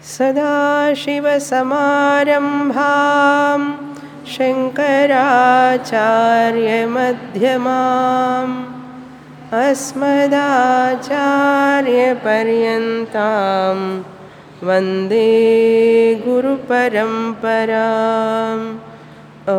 सदाशिवसमारम्भां शङ्कराचार्यमध्यमाम् अस्मदाचार्यपर्यन्तां वन्दे गुरुपरम्पराम् ॐ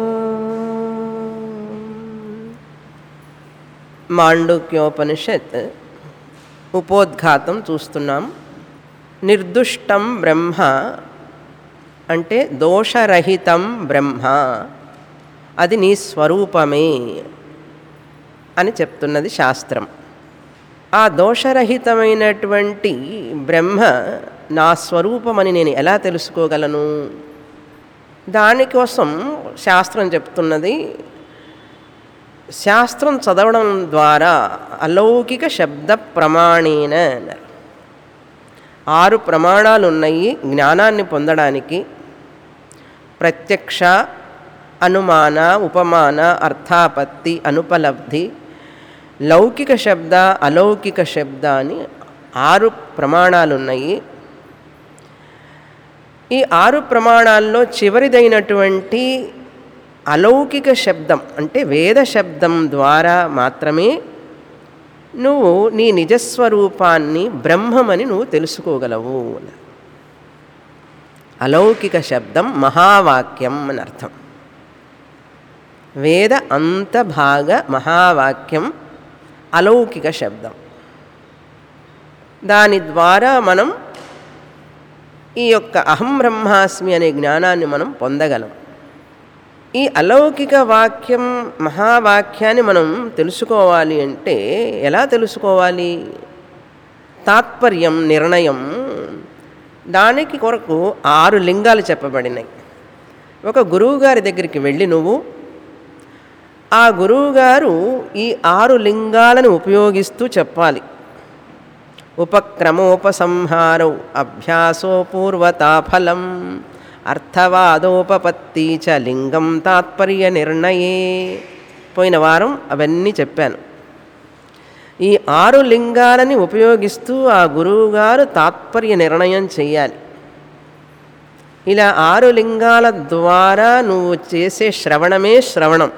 మాండుక్యోపనిషత్ ఉపోద్ఘాతం చూస్తున్నాం నిర్దుష్టం బ్రహ్మ అంటే దోషరహితం బ్రహ్మ అది నీ స్వరూపమే అని చెప్తున్నది శాస్త్రం ఆ దోషరహితమైనటువంటి బ్రహ్మ నా స్వరూపమని నేను ఎలా తెలుసుకోగలను దానికోసం శాస్త్రం చెప్తున్నది శాస్త్రం చదవడం ద్వారా అలౌకిక శబ్ద ప్రమాణేన అన్నారు ఆరు ప్రమాణాలు ఉన్నాయి జ్ఞానాన్ని పొందడానికి ప్రత్యక్ష అనుమాన ఉపమాన అర్థాపత్తి అనుపలబ్ధి లౌకిక శబ్ద అలౌకిక శబ్ద అని ఆరు ప్రమాణాలు ఉన్నాయి ఈ ఆరు ప్రమాణాల్లో చివరిదైనటువంటి అలౌకిక శబ్దం అంటే వేద శబ్దం ద్వారా మాత్రమే నువ్వు నీ నిజస్వరూపాన్ని బ్రహ్మమని నువ్వు తెలుసుకోగలవు అలౌకిక శబ్దం మహావాక్యం అని అర్థం వేద అంతభాగ మహావాక్యం అలౌకిక శబ్దం దాని ద్వారా మనం ఈ యొక్క అహం బ్రహ్మాస్మి అనే జ్ఞానాన్ని మనం పొందగలం ఈ అలౌకిక వాక్యం మహావాక్యాన్ని మనం తెలుసుకోవాలి అంటే ఎలా తెలుసుకోవాలి తాత్పర్యం నిర్ణయం దానికి కొరకు ఆరు లింగాలు చెప్పబడినాయి ఒక గురువుగారి దగ్గరికి వెళ్ళి నువ్వు ఆ గురువుగారు ఈ ఆరు లింగాలను ఉపయోగిస్తూ చెప్పాలి ఉపక్రమోపసంహారౌ అభ్యాసో పూర్వతాఫలం అర్థవాదోపపత్తి చ లింగం తాత్పర్య నిర్ణయే పోయిన వారం అవన్నీ చెప్పాను ఈ ఆరు లింగాలని ఉపయోగిస్తూ ఆ గురువుగారు తాత్పర్య నిర్ణయం చేయాలి ఇలా ఆరు లింగాల ద్వారా నువ్వు చేసే శ్రవణమే శ్రవణం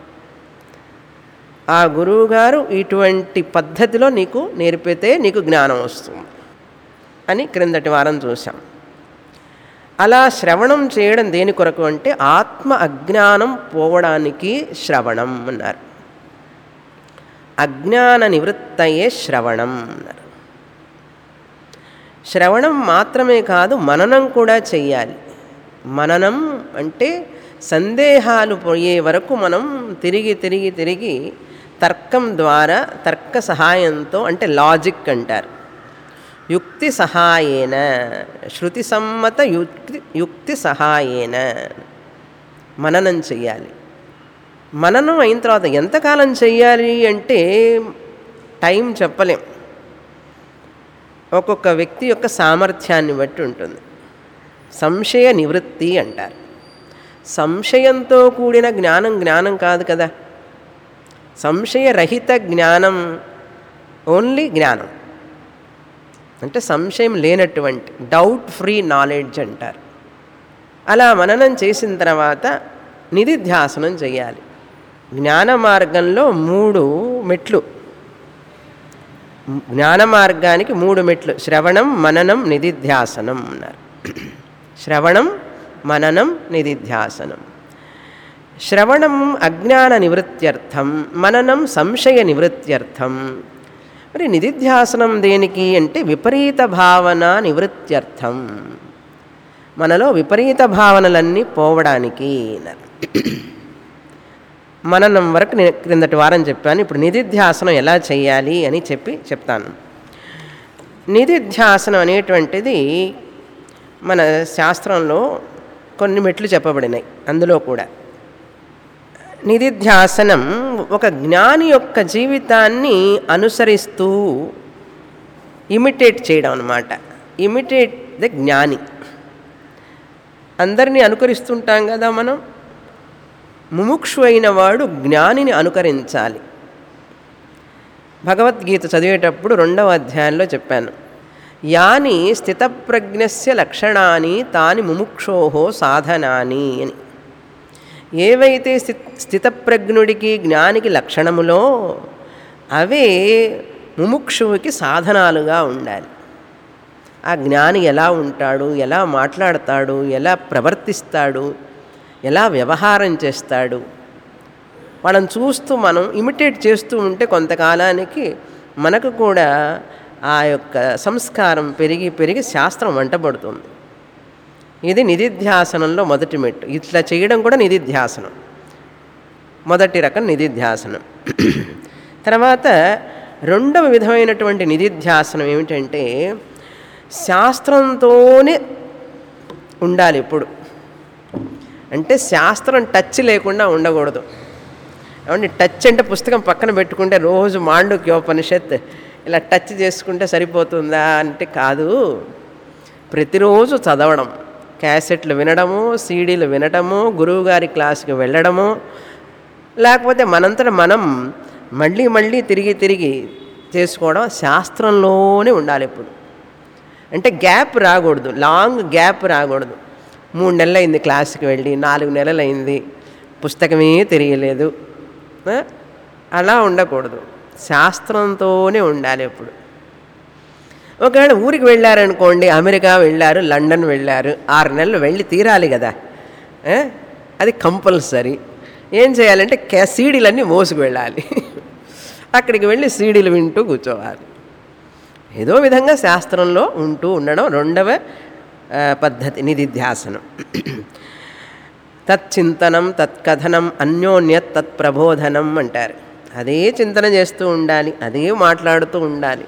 ఆ గురువుగారు ఇటువంటి పద్ధతిలో నీకు నేర్పితే నీకు జ్ఞానం వస్తుంది అని క్రిందటి వారం చూసాం అలా శ్రవణం చేయడం దేని కొరకు అంటే ఆత్మ అజ్ఞానం పోవడానికి శ్రవణం అన్నారు అజ్ఞాన నివృత్తయే శ్రవణం అన్నారు శ్రవణం మాత్రమే కాదు మననం కూడా చెయ్యాలి మననం అంటే సందేహాలు పోయే వరకు మనం తిరిగి తిరిగి తిరిగి తర్కం ద్వారా తర్క సహాయంతో అంటే లాజిక్ అంటారు యుక్తి సహాయేన శృతి సమ్మత యుక్తి యుక్తి సహాయేన మననం చెయ్యాలి మననం అయిన తర్వాత ఎంతకాలం చెయ్యాలి అంటే టైం చెప్పలేం ఒక్కొక్క వ్యక్తి యొక్క సామర్థ్యాన్ని బట్టి ఉంటుంది సంశయ నివృత్తి అంటారు సంశయంతో కూడిన జ్ఞానం జ్ఞానం కాదు కదా సంశయరహిత జ్ఞానం ఓన్లీ జ్ఞానం అంటే సంశయం లేనటువంటి డౌట్ ఫ్రీ నాలెడ్జ్ అంటారు అలా మననం చేసిన తర్వాత నిధిధ్యాసనం చేయాలి జ్ఞాన మార్గంలో మూడు మెట్లు జ్ఞాన మార్గానికి మూడు మెట్లు శ్రవణం మననం నిధిధ్యాసనం అన్నారు శ్రవణం మననం నిధిధ్యాసనం శ్రవణం అజ్ఞాన నివృత్త్యర్థం మననం సంశయ నివృత్త్యర్థం మరి నిధిధ్యాసనం దేనికి అంటే విపరీత భావన నివృత్త్యర్థం మనలో విపరీత భావనలన్నీ పోవడానికి మననం వరకు నేను క్రిందటి వారం చెప్పాను ఇప్పుడు నిధిధ్యాసనం ఎలా చేయాలి అని చెప్పి చెప్తాను నిధిధ్యాసనం అనేటువంటిది మన శాస్త్రంలో కొన్ని మెట్లు చెప్పబడినాయి అందులో కూడా నిధిధ్యాసనం ఒక జ్ఞాని యొక్క జీవితాన్ని అనుసరిస్తూ ఇమిటేట్ చేయడం అనమాట ఇమిటేట్ ద జ్ఞాని అందరినీ అనుకరిస్తుంటాం కదా మనం ముముక్షు అయిన వాడు జ్ఞానిని అనుకరించాలి భగవద్గీత చదివేటప్పుడు రెండవ అధ్యాయంలో చెప్పాను యాని స్థితప్రజ్ఞస్య లక్షణాన్ని తాని ముముక్షోహో సాధనాని అని ఏవైతే స్థి స్థితప్రజ్ఞుడికి జ్ఞానికి లక్షణములో అవే ముముక్షువుకి సాధనాలుగా ఉండాలి ఆ జ్ఞాని ఎలా ఉంటాడు ఎలా మాట్లాడతాడు ఎలా ప్రవర్తిస్తాడు ఎలా వ్యవహారం చేస్తాడు వాళ్ళని చూస్తూ మనం ఇమిటేట్ చేస్తూ ఉంటే కొంతకాలానికి మనకు కూడా ఆ యొక్క సంస్కారం పెరిగి పెరిగి శాస్త్రం వంటబడుతుంది ఇది నిధిధ్యాసనంలో మొదటి మెట్టు ఇట్లా చేయడం కూడా నిధిధ్యాసనం మొదటి రకం నిధిధ్యాసనం తర్వాత రెండవ విధమైనటువంటి నిధిధ్యాసనం ఏమిటంటే శాస్త్రంతోనే ఉండాలి ఎప్పుడు అంటే శాస్త్రం టచ్ లేకుండా ఉండకూడదు ఏమంటే టచ్ అంటే పుస్తకం పక్కన పెట్టుకుంటే రోజు మాండుక్యోపనిషత్ ఇలా టచ్ చేసుకుంటే సరిపోతుందా అంటే కాదు ప్రతిరోజు చదవడం క్యాసెట్లు వినడము సీడీలు వినడము గురువుగారి క్లాస్కి వెళ్ళడము లేకపోతే మనంతట మనం మళ్ళీ మళ్ళీ తిరిగి తిరిగి చేసుకోవడం శాస్త్రంలోనే ఉండాలి ఎప్పుడు అంటే గ్యాప్ రాకూడదు లాంగ్ గ్యాప్ రాకూడదు మూడు నెలలు అయింది క్లాస్కి వెళ్ళి నాలుగు నెలలు అయింది పుస్తకమే తెలియలేదు ఆ? అలా ఉండకూడదు శాస్త్రంతోనే ఉండాలి ఎప్పుడు ఒకవేళ ఊరికి వెళ్ళారనుకోండి అమెరికా వెళ్ళారు లండన్ వెళ్ళారు ఆరు నెలలు వెళ్ళి తీరాలి కదా ఆ? అది కంపల్సరీ ఏం చేయాలంటే కే సీడీలన్నీ మోసుకు వెళ్ళాలి అక్కడికి వెళ్ళి సీడీలు వింటూ కూర్చోవాలి ఏదో విధంగా శాస్త్రంలో ఉంటూ ఉండడం రెండవ ఆ, పద్ధతి నిధిధ్యాసనం తచ్చింతనం తత్కథనం అన్యోన్యత్ తత్ప్రబోధనం అంటారు అదే చింతన చేస్తూ ఉండాలి అదే మాట్లాడుతూ ఉండాలి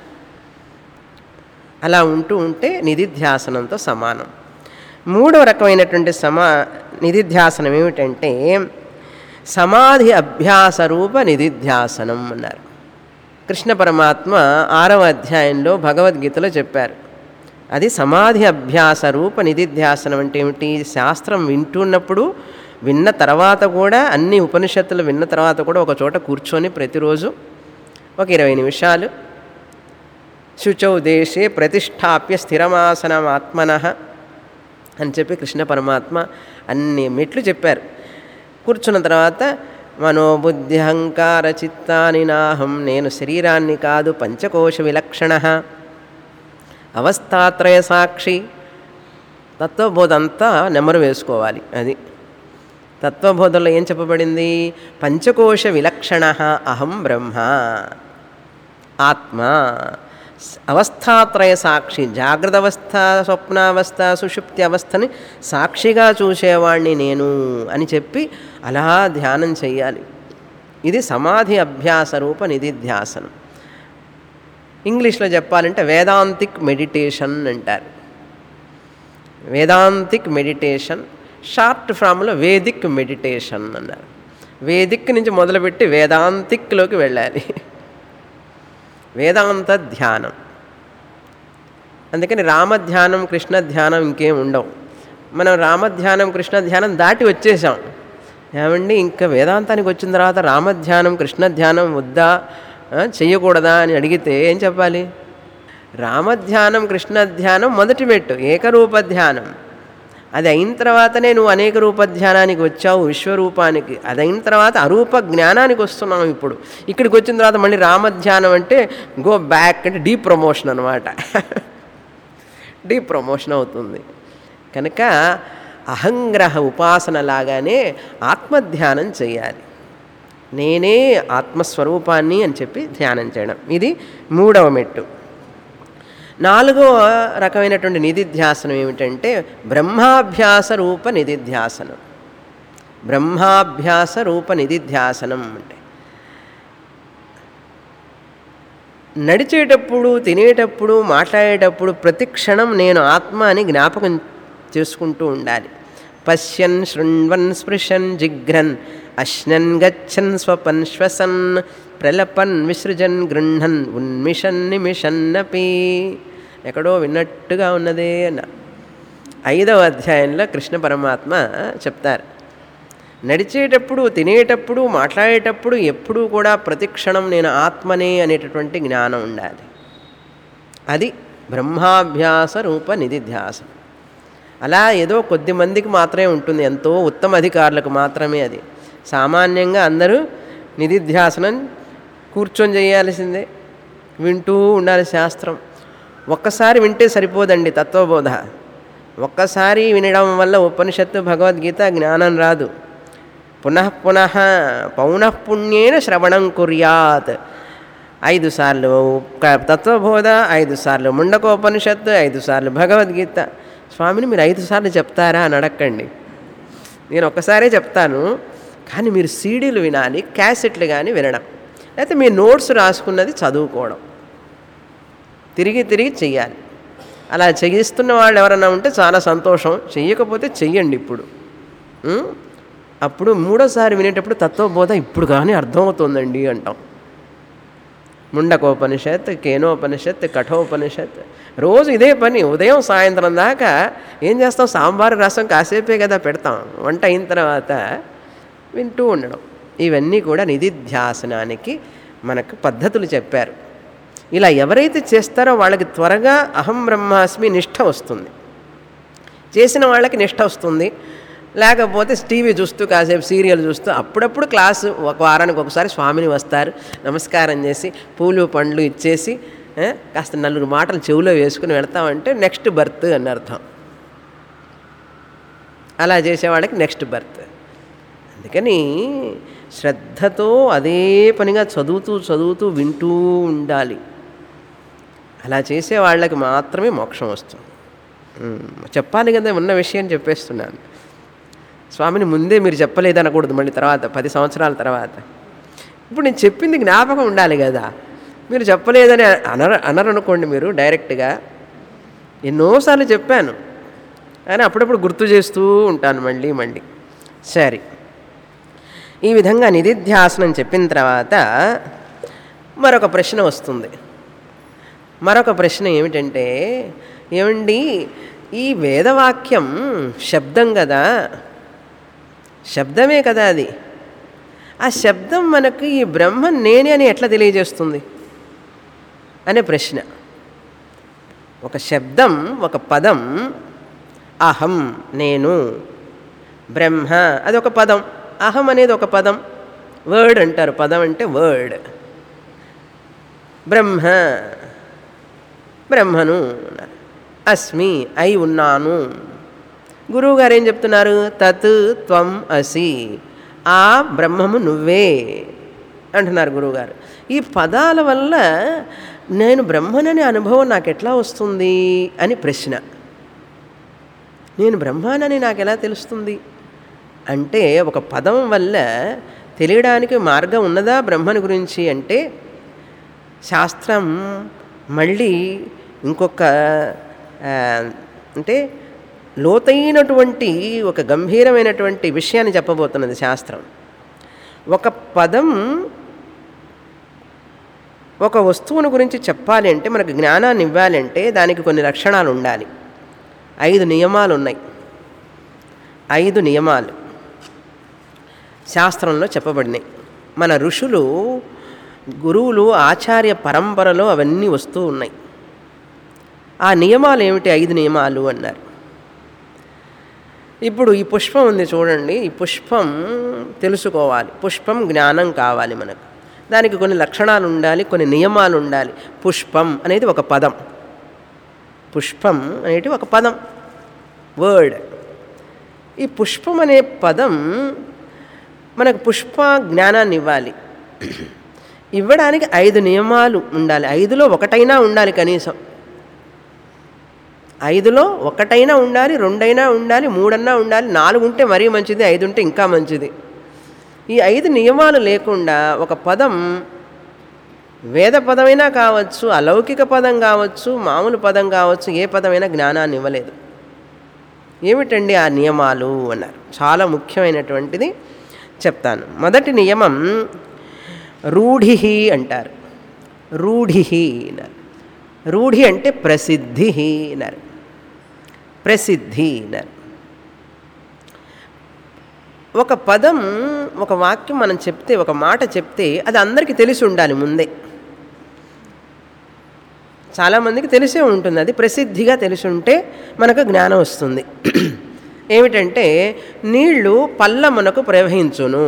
అలా ఉంటూ ఉంటే నిధిధ్యాసనంతో సమానం మూడవ రకమైనటువంటి సమా నిధిధ్యాసనం ఏమిటంటే సమాధి అభ్యాస రూప నిధిధ్యాసనం అన్నారు కృష్ణ పరమాత్మ ఆరవ అధ్యాయంలో భగవద్గీతలో చెప్పారు అది సమాధి అభ్యాస రూప నిధిధ్యాసనం అంటే ఏమిటి శాస్త్రం వింటున్నప్పుడు విన్న తర్వాత కూడా అన్ని ఉపనిషత్తులు విన్న తర్వాత కూడా ఒక చోట కూర్చొని ప్రతిరోజు ఒక ఇరవై నిమిషాలు శుచౌ దేశే ప్రతిష్టాప్య స్థిరమాసనం ఆత్మన అని చెప్పి కృష్ణ పరమాత్మ అన్ని మెట్లు చెప్పారు కూర్చున్న తర్వాత మనోబుద్ధి అహంకార చిత్తాని నాహం నేను శరీరాన్ని కాదు పంచకోశ విలక్షణ అవస్థాత్రయ సాక్షి తత్వబోధ అంతా నెమరు వేసుకోవాలి అది తత్వబోధంలో ఏం చెప్పబడింది పంచకోశ విలక్షణ అహం బ్రహ్మ ఆత్మ అవస్థాత్రయ సాక్షి జాగ్రత్త అవస్థ స్వప్నావస్థ సుషుప్తి అవస్థని సాక్షిగా చూసేవాణ్ణి నేను అని చెప్పి అలా ధ్యానం చెయ్యాలి ఇది సమాధి అభ్యాస రూప నిధిధ్యాసనం ఇంగ్లీష్లో చెప్పాలంటే వేదాంతిక్ మెడిటేషన్ అంటారు వేదాంతిక్ మెడిటేషన్ షార్ట్ ఫామ్లో వేదిక్ మెడిటేషన్ అన్నారు వేదిక్ నుంచి మొదలుపెట్టి వేదాంతిక్లోకి వెళ్ళాలి వేదాంత ధ్యానం అందుకని రామధ్యానం కృష్ణ ధ్యానం ఇంకేం ఉండవు మనం రామధ్యానం కృష్ణ ధ్యానం దాటి వచ్చేసాం ఏమండి ఇంకా వేదాంతానికి వచ్చిన తర్వాత రామధ్యానం కృష్ణ ధ్యానం వద్దా ఆ, చెయ్యకూడదా అని అడిగితే ఏం చెప్పాలి రామధ్యానం కృష్ణ ధ్యానం మొదటి మెట్టు ఏకరూప ధ్యానం అది అయిన తర్వాతనే నువ్వు అనేక రూప ధ్యానానికి వచ్చావు విశ్వరూపానికి అది అయిన తర్వాత అరూప జ్ఞానానికి వస్తున్నావు ఇప్పుడు ఇక్కడికి వచ్చిన తర్వాత మళ్ళీ రామధ్యానం అంటే గో బ్యాక్ అంటే డీప్ ప్రమోషన్ అనమాట డీప్ ప్రమోషన్ అవుతుంది కనుక అహంగ్రహ ఉపాసన లాగానే ఆత్మధ్యానం చేయాలి నేనే ఆత్మస్వరూపాన్ని అని చెప్పి ధ్యానం చేయడం ఇది మూడవ మెట్టు నాలుగవ రకమైనటువంటి నిధిధ్యాసనం ఏమిటంటే బ్రహ్మాభ్యాస రూప నిధిధ్యాసనం బ్రహ్మాభ్యాస రూప నిధిధ్యాసనం అంటే నడిచేటప్పుడు తినేటప్పుడు మాట్లాడేటప్పుడు ప్రతి క్షణం నేను ఆత్మ అని జ్ఞాపకం చేసుకుంటూ ఉండాలి పశ్యన్ శృణ్వన్ స్పృశన్ జిఘ్రన్ అశ్నన్ గచ్చన్ స్వపన్ శ్వసన్ ప్రలపన్ విసృజన్ గృహన్ ఉన్మిషన్ నిమిషన్నపి ఎక్కడో విన్నట్టుగా ఉన్నదే అన్న ఐదవ అధ్యాయంలో కృష్ణ పరమాత్మ చెప్తారు నడిచేటప్పుడు తినేటప్పుడు మాట్లాడేటప్పుడు ఎప్పుడూ కూడా ప్రతి క్షణం నేను ఆత్మనే అనేటటువంటి జ్ఞానం ఉండాలి అది బ్రహ్మాభ్యాస రూప నిధిధ్యాసం అలా ఏదో కొద్ది మందికి మాత్రమే ఉంటుంది ఎంతో ఉత్తమ అధికారులకు మాత్రమే అది సామాన్యంగా అందరూ నిధిధ్యాసనం కూర్చొని చేయాల్సిందే వింటూ ఉండాలి శాస్త్రం ఒక్కసారి వింటే సరిపోదండి తత్వబోధ ఒక్కసారి వినడం వల్ల ఉపనిషత్తు భగవద్గీత జ్ఞానం రాదు పునః పునః పౌనఃపుణ్యేన శ్రవణం కుర్యాత్ ఐదు సార్లు క- తత్వబోధ ఐదు సార్లు ముండకోపనిషత్తు ఐదు సార్లు భగవద్గీత స్వామిని మీరు ఐదు సార్లు చెప్తారా అని అడగండి నేను ఒక్కసారే చెప్తాను కానీ మీరు సీడీలు వినాలి క్యాసెట్లు కానీ వినడం లేకపోతే మీ నోట్స్ రాసుకున్నది చదువుకోవడం తిరిగి తిరిగి చెయ్యాలి అలా చేయిస్తున్న వాళ్ళు ఎవరైనా ఉంటే చాలా సంతోషం చెయ్యకపోతే చెయ్యండి ఇప్పుడు ఉం? అప్పుడు మూడోసారి వినేటప్పుడు తత్వబోధ ఇప్పుడు కానీ అర్థమవుతుందండి అంటాం ముండకోపనిషత్ కేనోపనిషత్ కఠోపనిషత్ రోజు ఇదే పని ఉదయం సాయంత్రం దాకా ఏం చేస్తాం సాంబారు రసం కాసేపే కదా పెడతాం వంట అయిన తర్వాత వింటూ ఉండడం ఇవన్నీ కూడా నిధిధ్యాసనానికి మనకు పద్ధతులు చెప్పారు ఇలా ఎవరైతే చేస్తారో వాళ్ళకి త్వరగా అహం బ్రహ్మాస్మి నిష్ఠ వస్తుంది చేసిన వాళ్ళకి నిష్ఠ వస్తుంది లేకపోతే టీవీ చూస్తూ కాసేపు సీరియల్ చూస్తూ అప్పుడప్పుడు క్లాసు ఒక వారానికి ఒకసారి స్వామిని వస్తారు నమస్కారం చేసి పూలు పండ్లు ఇచ్చేసి ఆ, కాస్త నలుగురు మాటలు చెవిలో వేసుకుని వెళ్తామంటే నెక్స్ట్ బర్త్ అని అర్థం అలా చేసేవాళ్ళకి నెక్స్ట్ బర్త్ అందుకని శ్రద్ధతో అదే పనిగా చదువుతూ చదువుతూ వింటూ ఉండాలి అలా చేసే వాళ్ళకి మాత్రమే మోక్షం వస్తుంది ఉమ్, చెప్పాలి కదా ఉన్న విషయం చెప్పేస్తున్నాను స్వామిని ముందే మీరు చెప్పలేదనకూడదు మళ్ళీ తర్వాత పది సంవత్సరాల తర్వాత ఇప్పుడు నేను చెప్పింది జ్ఞాపకం ఉండాలి కదా మీరు చెప్పలేదని అనర అనరనుకోండి మీరు డైరెక్ట్గా ఎన్నోసార్లు చెప్పాను కానీ అప్పుడప్పుడు గుర్తు చేస్తూ ఉంటాను మళ్ళీ మళ్ళీ సరే ఈ విధంగా నిధిధ్యాసనం చెప్పిన తర్వాత మరొక ప్రశ్న వస్తుంది మరొక ప్రశ్న ఏమిటంటే ఏమండి ఈ వేదవాక్యం శబ్దం కదా శబ్దమే కదా అది ఆ శబ్దం మనకు ఈ బ్రహ్మ నేనే అని ఎట్లా తెలియజేస్తుంది అనే ప్రశ్న ఒక శబ్దం ఒక పదం అహం నేను బ్రహ్మ అది ఒక పదం అహం అనేది ఒక పదం వర్డ్ అంటారు పదం అంటే వర్డ్ బ్రహ్మ బ్రహ్మను అన్నారు. అస్మి అయి ఉన్నాను గురువు గారు ఏం చెప్తున్నారు తత్ త్వం అసి ఆ బ్రహ్మము నువ్వే అంటున్నారు గురువుగారు ఈ పదాల వల్ల నేను బ్రహ్మననే అనుభవం నాకు ఎట్లా వస్తుంది అని ప్రశ్న నేను బ్రహ్మానని నాకు ఎలా తెలుస్తుంది అంటే ఒక పదం వల్ల తెలియడానికి మార్గం ఉన్నదా బ్రహ్మని గురించి అంటే శాస్త్రం మళ్ళీ ఇంకొక ఆ, అంటే లోతైనటువంటి ఒక గంభీరమైనటువంటి విషయాన్ని చెప్పబోతున్నది శాస్త్రం ఒక పదం ఒక వస్తువును గురించి చెప్పాలి అంటే మనకు జ్ఞానాన్ని ఇవ్వాలంటే దానికి కొన్ని లక్షణాలు ఉండాలి ఐదు నియమాలు ఉన్నాయి ఐదు నియమాలు శాస్త్రంలో చెప్పబడినాయి మన ఋషులు గురువులు ఆచార్య పరంపరలో అవన్నీ వస్తూ ఉన్నాయి ఆ నియమాలు ఏమిటి ఐదు నియమాలు అన్నారు ఇప్పుడు ఈ పుష్పం ఉంది చూడండి ఈ పుష్పం తెలుసుకోవాలి పుష్పం జ్ఞానం కావాలి మనకు దానికి కొన్ని లక్షణాలు ఉండాలి కొన్ని నియమాలు ఉండాలి పుష్పం అనేది ఒక పదం పుష్పం అనేది ఒక పదం వర్డ్ ఈ పుష్పం అనే పదం మనకు పుష్ప జ్ఞానాన్ని ఇవ్వాలి ఇవ్వడానికి ఐదు నియమాలు ఉండాలి ఐదులో ఒకటైనా ఉండాలి కనీసం ఐదులో ఒకటైనా ఉండాలి రెండైనా ఉండాలి మూడన్నా ఉండాలి నాలుగు ఉంటే మరీ మంచిది ఐదు ఉంటే ఇంకా మంచిది ఈ ఐదు నియమాలు లేకుండా ఒక పదం వేద పదమైనా కావచ్చు అలౌకిక పదం కావచ్చు మామూలు పదం కావచ్చు ఏ పదమైనా జ్ఞానాన్ని ఇవ్వలేదు ఏమిటండి ఆ నియమాలు అన్నారు చాలా ముఖ్యమైనటువంటిది చెప్తాను మొదటి నియమం రూఢి అంటారు రూఢి అన్నారు రూఢి అంటే ప్రసిద్ధి అన్నారు ప్రసిద్ధి అన్నారు ఒక పదం ఒక వాక్యం మనం చెప్తే ఒక మాట చెప్తే అది అందరికీ తెలిసి ఉండాలి ముందే చాలామందికి తెలిసే ఉంటుంది అది ప్రసిద్ధిగా తెలిసి ఉంటే మనకు జ్ఞానం వస్తుంది ఏమిటంటే నీళ్లు పల్లమునకు ప్రవహించును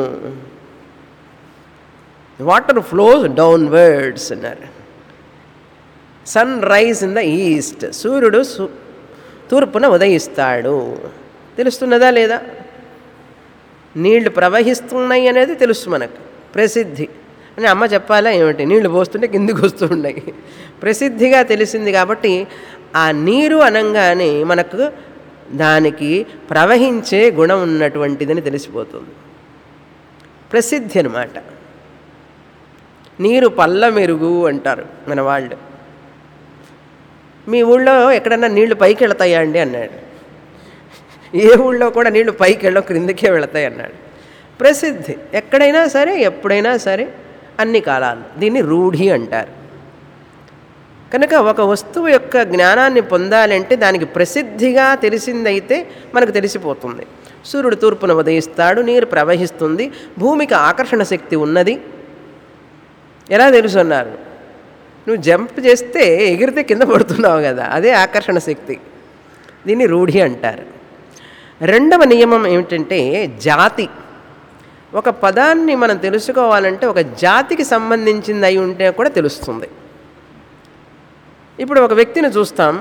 వాటర్ ఫ్లోస్ డౌన్వర్డ్స్ అన్నారు sun rise in the east సూర్యుడు సు తూర్పున ఉదయిస్తాడు తెలుస్తున్నదా లేదా నీళ్లు ప్రవహిస్తున్నాయి అనేది తెలుసు మనకు ప్రసిద్ధి అని అమ్మ చెప్పాలా ఏమిటి నీళ్లు పోస్తుంటే కిందికి వస్తూ ఉన్నాయి ప్రసిద్ధిగా తెలిసింది కాబట్టి ఆ నీరు అనంగానే మనకు దానికి ప్రవహించే గుణం ఉన్నటువంటిదని తెలిసిపోతుంది ప్రసిద్ధి అనమాట నీరు పల్ల మెరుగు అంటారు మన వాళ్ళు మీ ఊళ్ళో ఎక్కడన్నా నీళ్లు పైకి వెళతాయా అండి అన్నాడు ఏ ఊళ్ళో కూడా నీళ్లు పైకి వెళ్ళో క్రిందికే వెళతాయి అన్నాడు ప్రసిద్ధి ఎక్కడైనా సరే ఎప్పుడైనా సరే అన్ని కాలాలు దీన్ని రూఢి అంటారు కనుక ఒక వస్తువు యొక్క జ్ఞానాన్ని పొందాలంటే దానికి ప్రసిద్ధిగా తెలిసిందైతే మనకు తెలిసిపోతుంది సూర్యుడు తూర్పున ఉదయిస్తాడు నీరు ప్రవహిస్తుంది భూమికి ఆకర్షణ శక్తి ఉన్నది ఎలా తెలుసు అన్నారు నువ్వు జంప్ చేస్తే ఎగిరితే కింద పడుతున్నావు కదా అదే ఆకర్షణ శక్తి దీన్ని రూఢి అంటారు రెండవ నియమం ఏమిటంటే జాతి ఒక పదాన్ని మనం తెలుసుకోవాలంటే ఒక జాతికి సంబంధించింది అయి ఉంటే కూడా తెలుస్తుంది ఇప్పుడు ఒక వ్యక్తిని చూస్తాం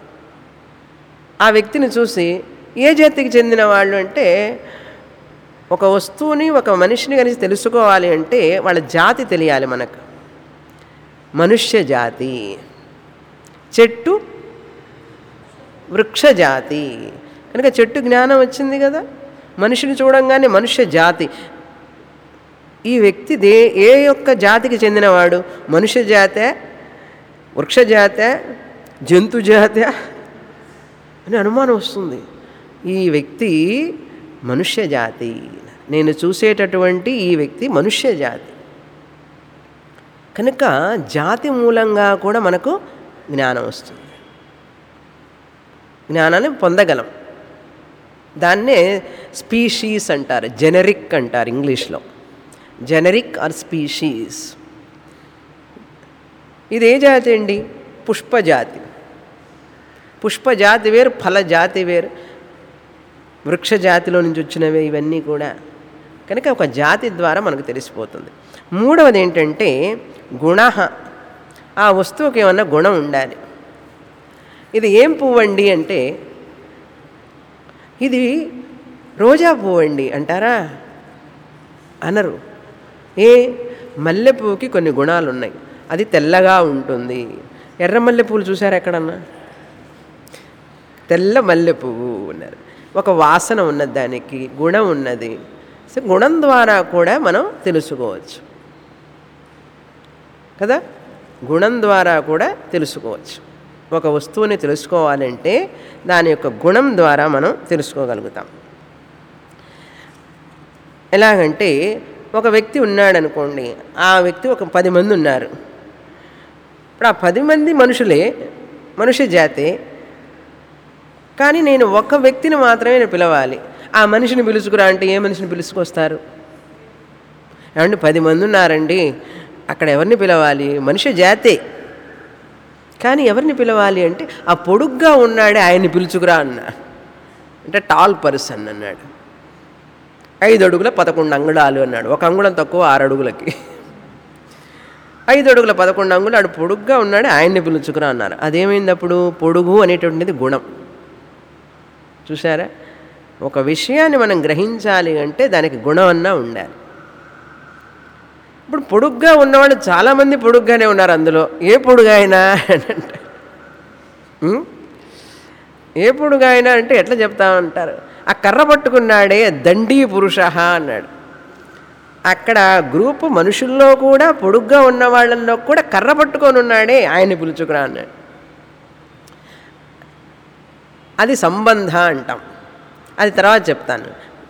ఆ వ్యక్తిని చూసి ఏ జాతికి చెందిన వాళ్ళు అంటే ఒక వస్తువుని ఒక మనిషిని కలిసి తెలుసుకోవాలి అంటే వాళ్ళ జాతి తెలియాలి మనకు మనుష్య జాతి చెట్టు వృక్ష జాతి కనుక చెట్టు జ్ఞానం వచ్చింది కదా మనిషిని చూడంగానే మనుష్య జాతి ఈ వ్యక్తి దే ఏ యొక్క జాతికి చెందినవాడు మనుష్య జాతే వృక్ష జాతే జంతు జాతే అని అనుమానం వస్తుంది ఈ వ్యక్తి మనుష్య జాతి నేను చూసేటటువంటి ఈ వ్యక్తి మనుష్య జాతి కనుక జాతి మూలంగా కూడా మనకు జ్ఞానం వస్తుంది జ్ఞానాన్ని పొందగలం దాన్నే స్పీషీస్ అంటారు జెనరిక్ అంటారు ఇంగ్లీష్లో జెనరిక్ ఆర్ స్పీషీస్ ఇది ఏ జాతి అండి పుష్పజాతి పుష్పజాతి వేరు ఫలజాతి వేరు వృక్ష జాతిలో నుంచి వచ్చినవే ఇవన్నీ కూడా కనుక ఒక జాతి ద్వారా మనకు తెలిసిపోతుంది మూడవది ఏంటంటే గుణ ఆ వస్తువుకి ఏమన్నా గుణం ఉండాలి ఇది ఏం పువ్వు అండి అంటే ఇది రోజా పువ్వు అండి అంటారా అనరు ఏ మల్లెపువ్వుకి కొన్ని గుణాలు ఉన్నాయి అది తెల్లగా ఉంటుంది ఎర్ర మల్లెపూలు చూసారా ఎక్కడన్నా తెల్ల మల్లెపువ్వు ఉన్నారు ఒక వాసన ఉన్నది దానికి గుణం ఉన్నది సో గుణం ద్వారా కూడా మనం తెలుసుకోవచ్చు కదా గుణం ద్వారా కూడా తెలుసుకోవచ్చు ఒక వస్తువుని తెలుసుకోవాలంటే దాని యొక్క గుణం ద్వారా మనం తెలుసుకోగలుగుతాం ఎలాగంటే ఒక వ్యక్తి ఉన్నాడు అనుకోండి ఆ వ్యక్తి ఒక పది మంది ఉన్నారు ఇప్పుడు ఆ పది మంది మనుషులే మనుష్య జాతే కానీ నేను ఒక వ్యక్తిని మాత్రమే నేను పిలవాలి ఆ మనిషిని పిలుచుకురా అంటే ఏ మనిషిని పిలుచుకొస్తారు ఏమంటే పది మంది ఉన్నారండి అక్కడ ఎవరిని పిలవాలి మనిషి జాతే కానీ ఎవరిని పిలవాలి అంటే ఆ పొడుగ్గా ఉన్నాడే ఆయన్ని పిలుచుకురా అన్న అంటే టాల్ పర్సన్ అన్నాడు ఐదు అడుగుల పదకొండు అంగుళాలు అన్నాడు ఒక అంగుళం తక్కువ ఆరు అడుగులకి ఐదు అడుగుల పదకొండు అంగుళాలు ఆడు పొడుగ్గా ఉన్నాడు ఆయన్ని పిలుచుకురా అన్నారు అదేమైంది అప్పుడు పొడుగు అనేటువంటిది గుణం చూసారా ఒక విషయాన్ని మనం గ్రహించాలి అంటే దానికి గుణం అన్నా ఉండాలి ఇప్పుడు పొడుగ్గా ఉన్నవాళ్ళు చాలామంది పొడుగ్గానే ఉన్నారు అందులో ఏ పొడుగాయనా అని అంటే ఉం? ఏ పొడుగాయనా అంటే ఎట్లా చెప్తామంటారు ఆ కర్ర పట్టుకున్నాడే దండీ పురుష అన్నాడు అక్కడ గ్రూపు మనుషుల్లో కూడా పొడుగ్గా ఉన్న వాళ్ళల్లో కూడా కర్ర పట్టుకొని ఉన్నాడే ఆయన్ని పిలుచుకురా అన్నాడు అది సంబంధ అంటాం అది తర్వాత చెప్తాను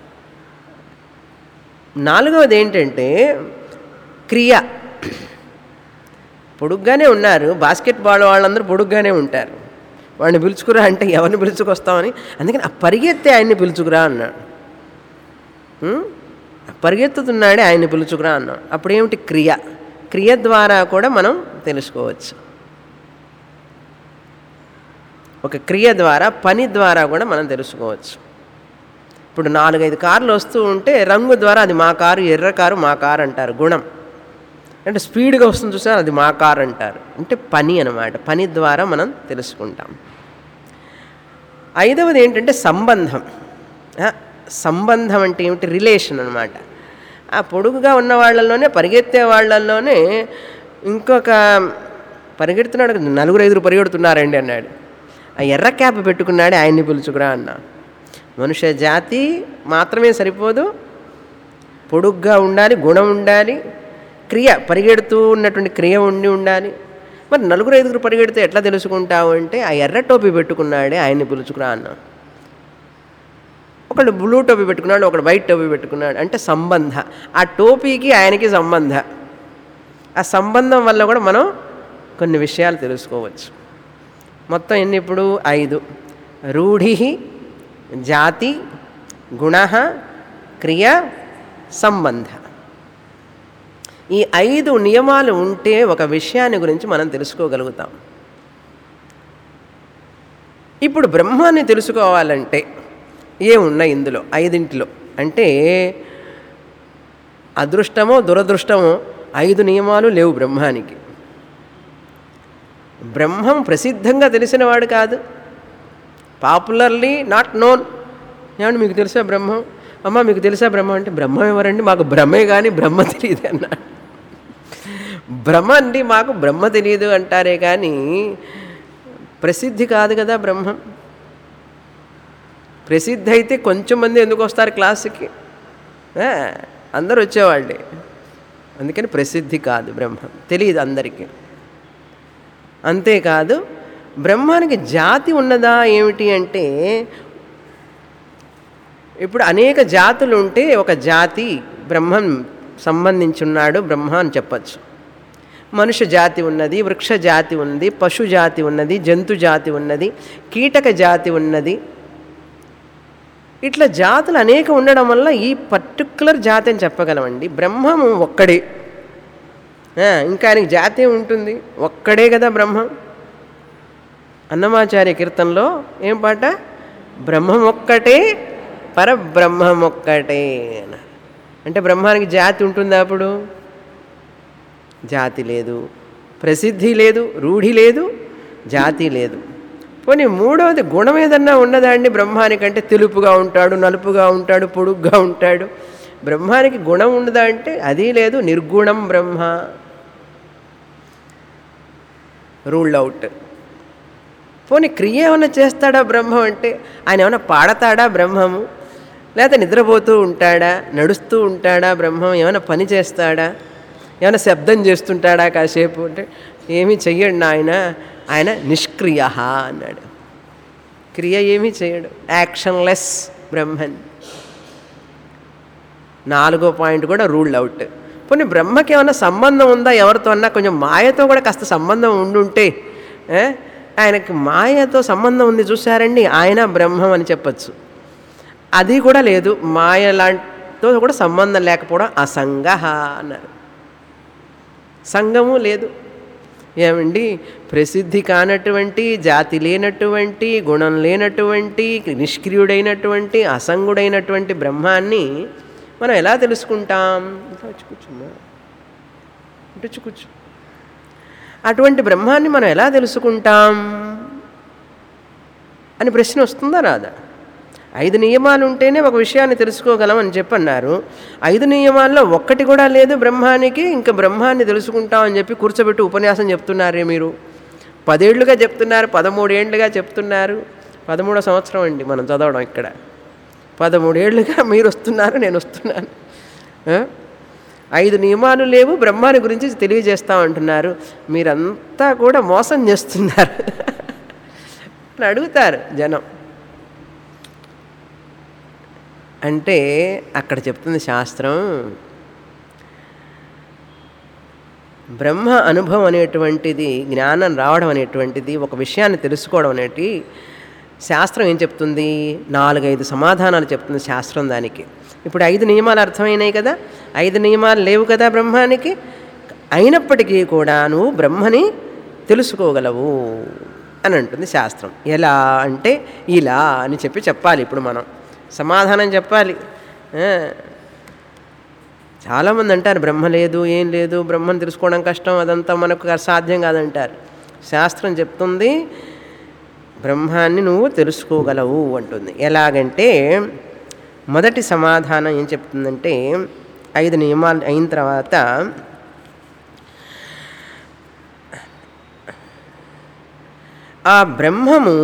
నాలుగవది ఏంటంటే క్రియ పొడుగ్గానే ఉన్నారు బాస్కెట్బాల్ వాళ్ళందరూ పొడుగ్గానే ఉంటారు వాడిని పిలుచుకురా అంటే ఎవరిని పిలుచుకొస్తామని అందుకని ఆ పరిగెత్తే ఆయన్ని పిలుచుకురా అన్నాడు ఉం? ఆ పరిగెత్తుతున్నాడే ఆయన్ని పిలుచుకురా అన్నాడు అప్పుడేమిటి క్రియ క్రియ ద్వారా కూడా మనం తెలుసుకోవచ్చు ఒక క్రియ ద్వారా పని ద్వారా కూడా మనం తెలుసుకోవచ్చు ఇప్పుడు నాలుగైదు కార్లు వస్తూ ఉంటే రంగు ద్వారా అది మా కారు ఎర్ర కారు మా కారు అంటారు గుణం అంటే స్పీడ్గా వస్తుంది చూసారు అది మా కారు అంటారు అంటే పని అనమాట పని ద్వారా మనం తెలుసుకుంటాం ఐదవది ఏంటంటే సంబంధం ఆ, సంబంధం అంటే ఏమిటి రిలేషన్ అనమాట ఆ పొడుగుగా ఉన్న వాళ్ళల్లోనే పరిగెత్తే వాళ్ళల్లోనే ఇంకొక పరిగెడుతున్నాడు కదా, నలుగురు ఐదుగురు పరిగెడుతున్నారండి అన్నాడు ఆ ఎర్ర క్యాప్ పెట్టుకున్నాడు ఆయన్ని పిలుచుకురా అన్నా మనుష్య జాతి మాత్రమే సరిపోదు పొడుగ్గా ఉండాలి గుణం ఉండాలి క్రియ పరిగెడుతూ ఉన్నటువంటి క్రియ ఉండి ఉండాలి మరి నలుగురు ఐదుగురు పరిగెడితే ఎట్లా తెలుసుకుంటావు అంటే ఆ ఎర్ర టోపీ పెట్టుకున్నాడే ఆయన్ని పిలుచుకురా అన్నా ఒకడు బ్లూ టోపీ పెట్టుకున్నాడు ఒకడు వైట్ టోపీ పెట్టుకున్నాడు అంటే సంబంధ ఆ టోపీకి ఆయనకి సంబంధ ఆ సంబంధం వల్ల కూడా మనం కొన్ని విషయాలు తెలుసుకోవచ్చు మొత్తం ఎన్ని ఇప్పుడు ఐదు రూఢి జాతి గుణ క్రియ సంబంధ ఈ ఐదు నియమాలు ఉంటే ఒక విషయాన్ని గురించి మనం తెలుసుకోగలుగుతాం ఇప్పుడు బ్రహ్మాన్ని తెలుసుకోవాలంటే ఏమున్నాయి ఇందులో ఐదింటిలో అంటే అదృష్టమో దురదృష్టమో ఐదు నియమాలు లేవు బ్రహ్మానికి బ్రహ్మం ప్రసిద్ధంగా తెలిసినవాడు కాదు పాపులర్లీ నాట్ నోన్ ఏమండి మీకు తెలుసా బ్రహ్మం అమ్మ మీకు తెలుసా బ్రహ్మ అంటే బ్రహ్మం ఎవరండి మాకు బ్రహ్మే కానీ బ్రహ్మ తెలియదు అన్నాడు బ్రహ్మ అండి మాకు బ్రహ్మ తెలియదు అంటారే కానీ ప్రసిద్ధి కాదు కదా బ్రహ్మం ప్రసిద్ధి అయితే కొంచెం మంది ఎందుకు వస్తారు క్లాసుకి ఆ, అందరూ వచ్చేవాళ్ళే అందుకని ప్రసిద్ధి కాదు బ్రహ్మం తెలియదు అందరికీ అంతేకాదు బ్రహ్మానికి జాతి ఉన్నదా ఏమిటి అంటే ఇప్పుడు అనేక జాతులు ఉంటే ఒక జాతి బ్రహ్మం సంబంధించున్నాడు బ్రహ్మ అని చెప్పచ్చు మనుష్య జాతి ఉన్నది వృక్ష జాతి ఉంది పశు జాతి ఉన్నది జంతు జాతి ఉన్నది కీటక జాతి ఉన్నది ఇట్లా జాతులు అనేక ఉండడం వల్ల ఈ పర్టికులర్ జాతి అని చెప్పగలమండి బ్రహ్మము ఒక్కడే ఆ, ఇంకా ఆయనకి జాతి ఏమి ఉంటుంది ఒక్కడే కదా బ్రహ్మం అన్నమాచార్య కీర్తనలో ఏం పాట బ్రహ్మం ఒక్కటే పరబ్రహ్మం ఒక్కటే అన్నారు. అంటే బ్రహ్మానికి జాతి ఉంటుందా అప్పుడు జాతి లేదు ప్రసిద్ధి లేదు రూఢి లేదు జాతి లేదు పోనీ మూడవది గుణం ఏదన్నా ఉన్నదా అండి బ్రహ్మానికంటే తెలుపుగా ఉంటాడు నలుపుగా ఉంటాడు పొడుగ్గా ఉంటాడు బ్రహ్మానికి గుణం ఉండదా అంటే అది లేదు నిర్గుణం బ్రహ్మ రూల్డ్ అవుట్ పోనీ క్రియ ఏమైనా చేస్తాడా బ్రహ్మం అంటే ఆయన ఏమైనా పాడతాడా బ్రహ్మము లేకపోతే నిద్రపోతూ ఉంటాడా నడుస్తూ ఉంటాడా బ్రహ్మం ఏమైనా పని చేస్తాడా ఏమైనా శబ్దం చేస్తుంటాడా కాసేపు అంటే ఏమీ చెయ్యడు ఆయన ఆయన నిష్క్రియ అన్నాడు క్రియ ఏమీ చేయడు యాక్షన్లెస్ బ్రహ్మన్ నాలుగో పాయింట్ కూడా రూల్డ్ అవుట్ పోనీ బ్రహ్మకి ఏమైనా సంబంధం ఉందా ఎవరితో అన్నా కొంచెం మాయతో కూడా కాస్త సంబంధం ఉండుంటే ఏ? ఆయనకి మాయతో సంబంధం ఉంది చూసారండి ఆయన బ్రహ్మం అని చెప్పచ్చు అది కూడా లేదు మాయ లాంటితో కూడా సంబంధం లేకపోవడం అసంగ అన్నారు సంగము లేదు ఏమండి ప్రసిద్ధి కానటువంటి జాతి లేనటువంటి గుణం లేనటువంటి నిష్క్రియుడైనటువంటి అసంగుడైనటువంటి బ్రహ్మాన్ని మనం ఎలా తెలుసుకుంటాం ఇంకా వచ్చి కూర్చున్నా ఇటు వచ్చి కూర్చో అటువంటి బ్రహ్మాన్ని మనం ఎలా తెలుసుకుంటాం అని ప్రశ్న వస్తుందా రాదా ఐదు నియమాలు ఉంటేనే ఒక విషయాన్ని తెలుసుకోగలం అని చెప్పన్నారు ఐదు నియమాల్లో ఒక్కటి కూడా లేదు బ్రహ్మానికి ఇంకా బ్రహ్మాన్ని తెలుసుకుంటాం అని చెప్పి కూర్చోబెట్టి ఉపన్యాసం చెప్తున్నారే మీరు పదేళ్లుగా చెప్తున్నారు పదమూడేళ్లుగా చెప్తున్నారు పదమూడో సంవత్సరం అండి మనం చదవడం ఇక్కడ పదమూడేళ్లుగా మీరు వస్తున్నారు నేను వస్తున్నాను ఆ? ఐదు నియమాలు లేవు బ్రహ్మాన్ని గురించి తెలియజేస్తామంటున్నారు మీరంతా కూడా మోసం చేస్తున్నారు అని అడుగుతారు జనం అంటే అక్కడ చెప్తుంది శాస్త్రం బ్రహ్మ అనుభవం అనేటువంటిది జ్ఞానం రావడం అనేటువంటిది ఒక విషయాన్ని తెలుసుకోవడం అనేటి శాస్త్రం ఏం చెప్తుంది నాలుగైదు సమాధానాలు చెప్తుంది శాస్త్రం దానికి ఇప్పుడు ఐదు నియమాలు అర్థమైనాయి కదా ఐదు నియమాలు లేవు కదా బ్రహ్మానికి అయినప్పటికీ కూడా నువ్వు బ్రహ్మని తెలుసుకోగలవు అని అంటుంది శాస్త్రం ఎలా అంటే ఇలా అని చెప్పి చెప్పాలి ఇప్పుడు మనం సమాధానం చెప్పాలి ఆ. చాలామంది అంటారు బ్రహ్మ లేదు ఏం లేదు బ్రహ్మను తెలుసుకోవడం కష్టం అదంతా మనకు సాధ్యం కాదంటారు శాస్త్రం చెప్తుంది బ్రహ్మాన్ని నువ్వు తెలుసుకోగలవు అంటుంది ఎలాగంటే మొదటి సమాధానం ఏం చెప్తుందంటే ఐదు నియమాలు అయిన తర్వాత ఆ బ్రహ్మము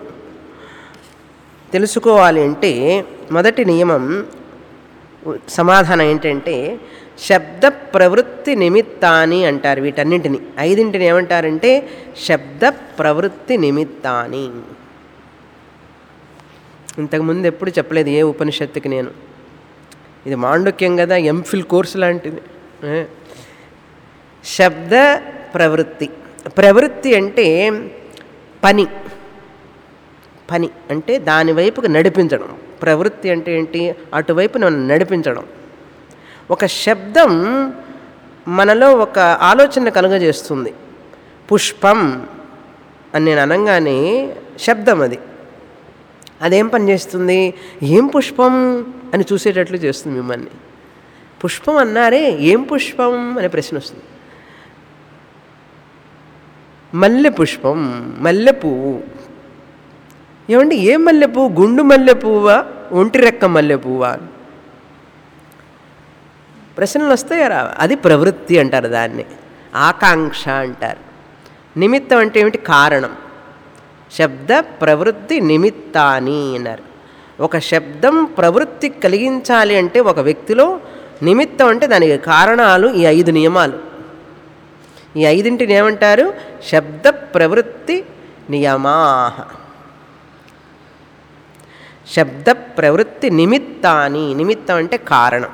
తెలుసుకోవాలి అంటే మొదటి నియమం సమాధానం ఏంటంటే శబ్ద ప్రవృత్తి నిమిత్తాని అంటారు వీటన్నింటిని ఐదింటిని ఏమంటారంటే శబ్ద ప్రవృత్తి నిమిత్తాని ఇంతకుముందు ఎప్పుడు చెప్పలేదు ఏ ఉపనిషత్తుకి నేను ఇది మాండుక్యం కదా ఎంఫిల్ కోర్సు లాంటిది ఏ? శబ్ద ప్రవృత్తి ప్రవృత్తి అంటే పని పని అంటే దాని వైపుకు నడిపించడం ప్రవృత్తి అంటే ఏంటి అటువైపు నన్ను నడిపించడం ఒక శబ్దం మనలో ఒక ఆలోచన కలుగజేస్తుంది పుష్పం అని నేను అనగానే శబ్దం అది అదేం పని చేస్తుంది ఏం పుష్పం అని చూసేటట్లు చేస్తుంది మిమ్మల్ని పుష్పం అన్నారే ఏం పుష్పం అనే ప్రశ్న వస్తుంది మల్లె పుష్పం మల్లె పువ్వు ఏమండి ఏ మల్లె పువ్వు గుండు మల్లె పువ్వా ఒంటి రెక్క మల్లె పువ్వా ప్రశ్నలు వస్తాయి రా అది ప్రవృత్తి అంటారు దాన్ని ఆకాంక్ష అంటారు నిమిత్తం అంటే ఏమిటి కారణం శబ్ద ప్రవృత్తి నిమిత్తాని అన్నారు ఒక శబ్దం ప్రవృత్తి కలిగించాలి అంటే ఒక వ్యక్తిలో నిమిత్తం అంటే దానికి కారణాలు ఈ ఐదు నియమాలు ఈ ఐదింటిని ఏమంటారు శబ్ద ప్రవృత్తి నియమా శబ్ద ప్రవృత్తి నిమిత్తాని నిమిత్తం అంటే కారణం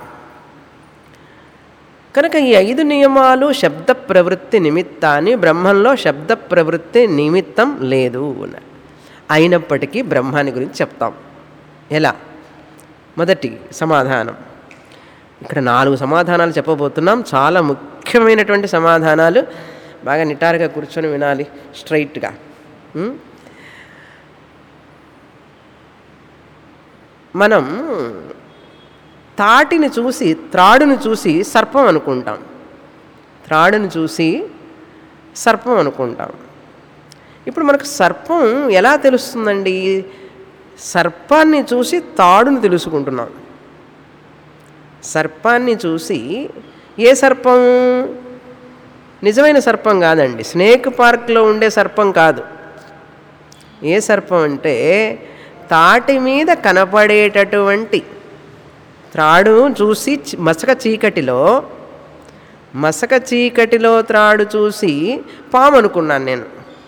కనుక ఈ ఐదు నియమాలు శబ్ద ప్రవృత్తి నిమిత్తాన్ని బ్రహ్మంలో శబ్ద ప్రవృత్తి నిమిత్తం లేదు అన్నారు అయినప్పటికీ బ్రహ్మాన్ని గురించి చెప్తాం ఎలా మొదటి సమాధానం ఇక్కడ నాలుగు సమాధానాలు చెప్పబోతున్నాం చాలా ముఖ్యమైనటువంటి సమాధానాలు బాగా నిటారుగా కూర్చొని వినాలి స్ట్రైట్గా ఉం? మనం తాటిని చూసి త్రాడుని చూసి సర్పం అనుకుంటాం త్రాడుని చూసి సర్పం అనుకుంటాం ఇప్పుడు మనకు సర్పం ఎలా తెలుస్తుందండి సర్పాన్ని చూసి తాడుని తెలుసుకుంటున్నాం సర్పాన్ని చూసి ఏ సర్పం నిజమైన సర్పం కాదండి స్నేక్ పార్క్లో ఉండే సర్పం కాదు ఏ సర్పం అంటే తాటి మీద కనపడేటటువంటి త్రాడు చూసి చి- మసక చీకటిలో మసక చీకటిలో త్రాడు చూసి పాము అనుకున్నాను నేను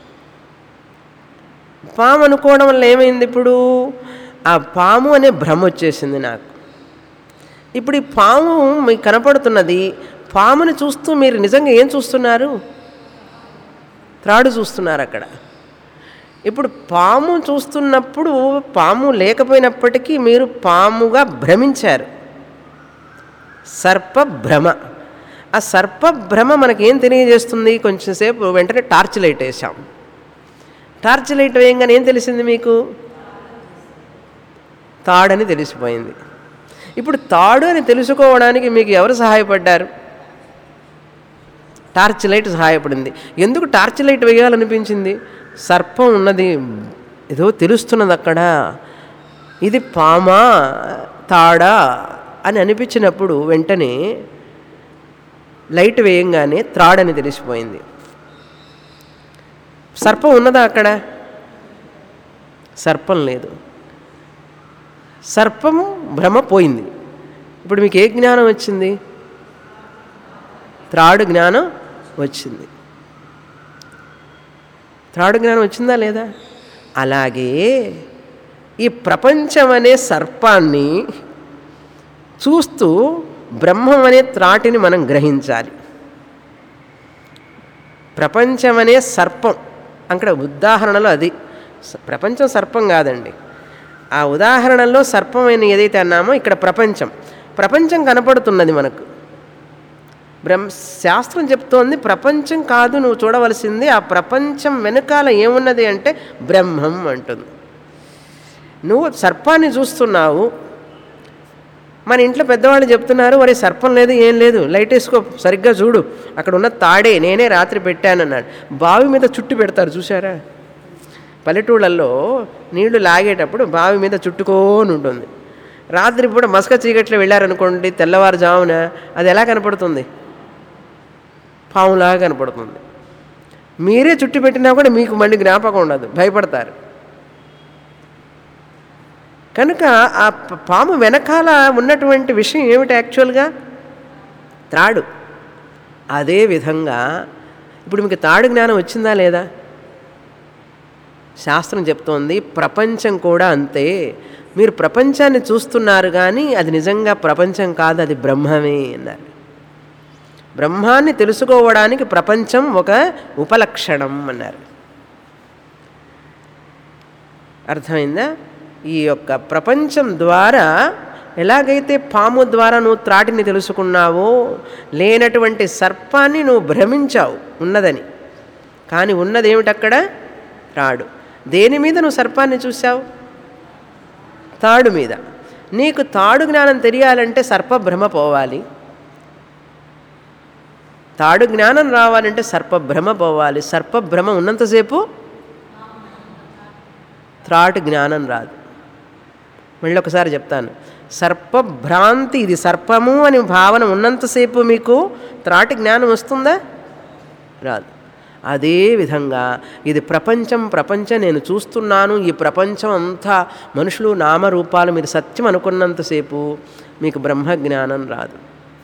పాము అనుకోవడం వల్ల ఏమైంది ఇప్పుడు ఆ పాము అనే భ్రమ వచ్చేసింది నాకు ఇప్పుడు ఈ పాము మీకు కనపడుతున్నది పాముని చూస్తూ మీరు నిజంగా ఏం చూస్తున్నారు త్రాడు చూస్తున్నారు అక్కడ ఇప్పుడు పాము చూస్తున్నప్పుడు పాము లేకపోయినప్పటికీ మీరు పాముగా భ్రమించారు సర్ప భ్రమ ఆ సర్ప భ్రమ మనకేం తెలియజేస్తుంది కొంచెంసేపు వెంటనే టార్చ్ లైట్ వేసాం టార్చ్ లైట్ వేయంగానే ఏం తెలిసింది మీకు తాడని తెలిసిపోయింది ఇప్పుడు తాడు అని తెలుసుకోవడానికి మీకు ఎవరు సహాయపడ్డారు టార్చ్ లైట్ సహాయపడింది ఎందుకు టార్చ్ లైట్ వేయాలనిపించింది సర్పం ఉన్నది ఏదో తెలుస్తున్నది అక్కడ ఇది పామా తాడా అని అనిపించినప్పుడు వెంటనే లైట్ వేయంగానే త్రాడని తెలిసిపోయింది సర్పం ఉన్నదా అక్కడ సర్పం లేదు సర్పము భ్రమ పోయింది ఇప్పుడు మీకు ఏ జ్ఞానం వచ్చింది త్రాడు జ్ఞానం వచ్చింది త్రాడు జ్ఞానం వచ్చిందా లేదా అలాగే ఈ ప్రపంచం అనే సర్పాన్ని చూస్తూ బ్రహ్మం అనే త్రాటిని మనం గ్రహించాలి ప్రపంచం అనే సర్పం అక్కడ ఉదాహరణలో అది స- ప్రపంచం సర్పం కాదండి ఆ ఉదాహరణలో సర్పమైన ఏదైతే అన్నామో ఇక్కడ ప్రపంచం ప్రపంచం కనపడుతున్నది మనకు బ్రహ్మ శాస్త్రం చెప్తోంది ప్రపంచం కాదు నువ్వు చూడవలసింది ఆ ప్రపంచం వెనకాల ఏమున్నది అంటే బ్రహ్మం అంటుంది నువ్వు సర్పాన్ని చూస్తున్నావు మన ఇంట్లో పెద్దవాళ్ళు చెప్తున్నారు మరి సర్పం లేదు ఏం లేదు లైట్ వేసుకో సరిగ్గా చూడు అక్కడ ఉన్న తాడే నేనే రాత్రి పెట్టానన్నాడు బావి మీద చుట్టు పెడతారు చూసారా పల్లెటూళ్ళల్లో నీళ్లు లాగేటప్పుడు బావి మీద చుట్టుకోని ఉంటుంది రాత్రి పూట మసక చీకట్లో వెళ్ళారనుకోండి తెల్లవారుజామున అది ఎలా కనపడుతుంది పాములాగా కనపడుతుంది మీరే చుట్టు పెట్టినా కూడా మీకు మళ్ళీ జ్ఞాపకం ఉండదు భయపడతారు కనుక ఆ ప- పాము వెనకాల ఉన్నటువంటి విషయం ఏమిటి యాక్చువల్గా త్రాడు అదే విధంగా ఇప్పుడు మీకు తాడు జ్ఞానం వచ్చిందా లేదా శాస్త్రం చెప్తోంది ప్రపంచం కూడా అంతే మీరు ప్రపంచాన్ని చూస్తున్నారు కానీ అది నిజంగా ప్రపంచం కాదు అది బ్రహ్మమే అన్నారు బ్రహ్మాన్ని తెలుసుకోవడానికి ప్రపంచం ఒక ఉపలక్షణం అన్నారు అర్థమైందా ఈ యొక్క ప్రపంచం ద్వారా ఎలాగైతే పాము ద్వారా నువ్వు త్రాటిని తెలుసుకున్నావో లేనటువంటి సర్పాన్ని నువ్వు భ్రమించావు ఉన్నదని కానీ ఉన్నదేమిటి అక్కడ త్రాడు దేని మీద నువ్వు సర్పాన్ని చూసావు తాడు మీద నీకు తాడు జ్ఞానం తెలియాలంటే సర్పభ్రమ పోవాలి తాడు జ్ఞానం రావాలంటే సర్పభ్రమ పోవాలి సర్పభ్రమ ఉన్నంతసేపు త్రాటు జ్ఞానం రాదు మళ్ళీ ఒకసారి చెప్తాను సర్పభ్రాంతి ఇది సర్పము అని భావన ఉన్నంతసేపు మీకు త్రాటి జ్ఞానం వస్తుందా రాదు అదే విధంగా ఇది ప్రపంచం ప్రపంచం నేను చూస్తున్నాను ఈ ప్రపంచం అంతా మనుషులు నామరూపాలు మీరు సత్యం అనుకున్నంతసేపు మీకు బ్రహ్మ జ్ఞానం రాదు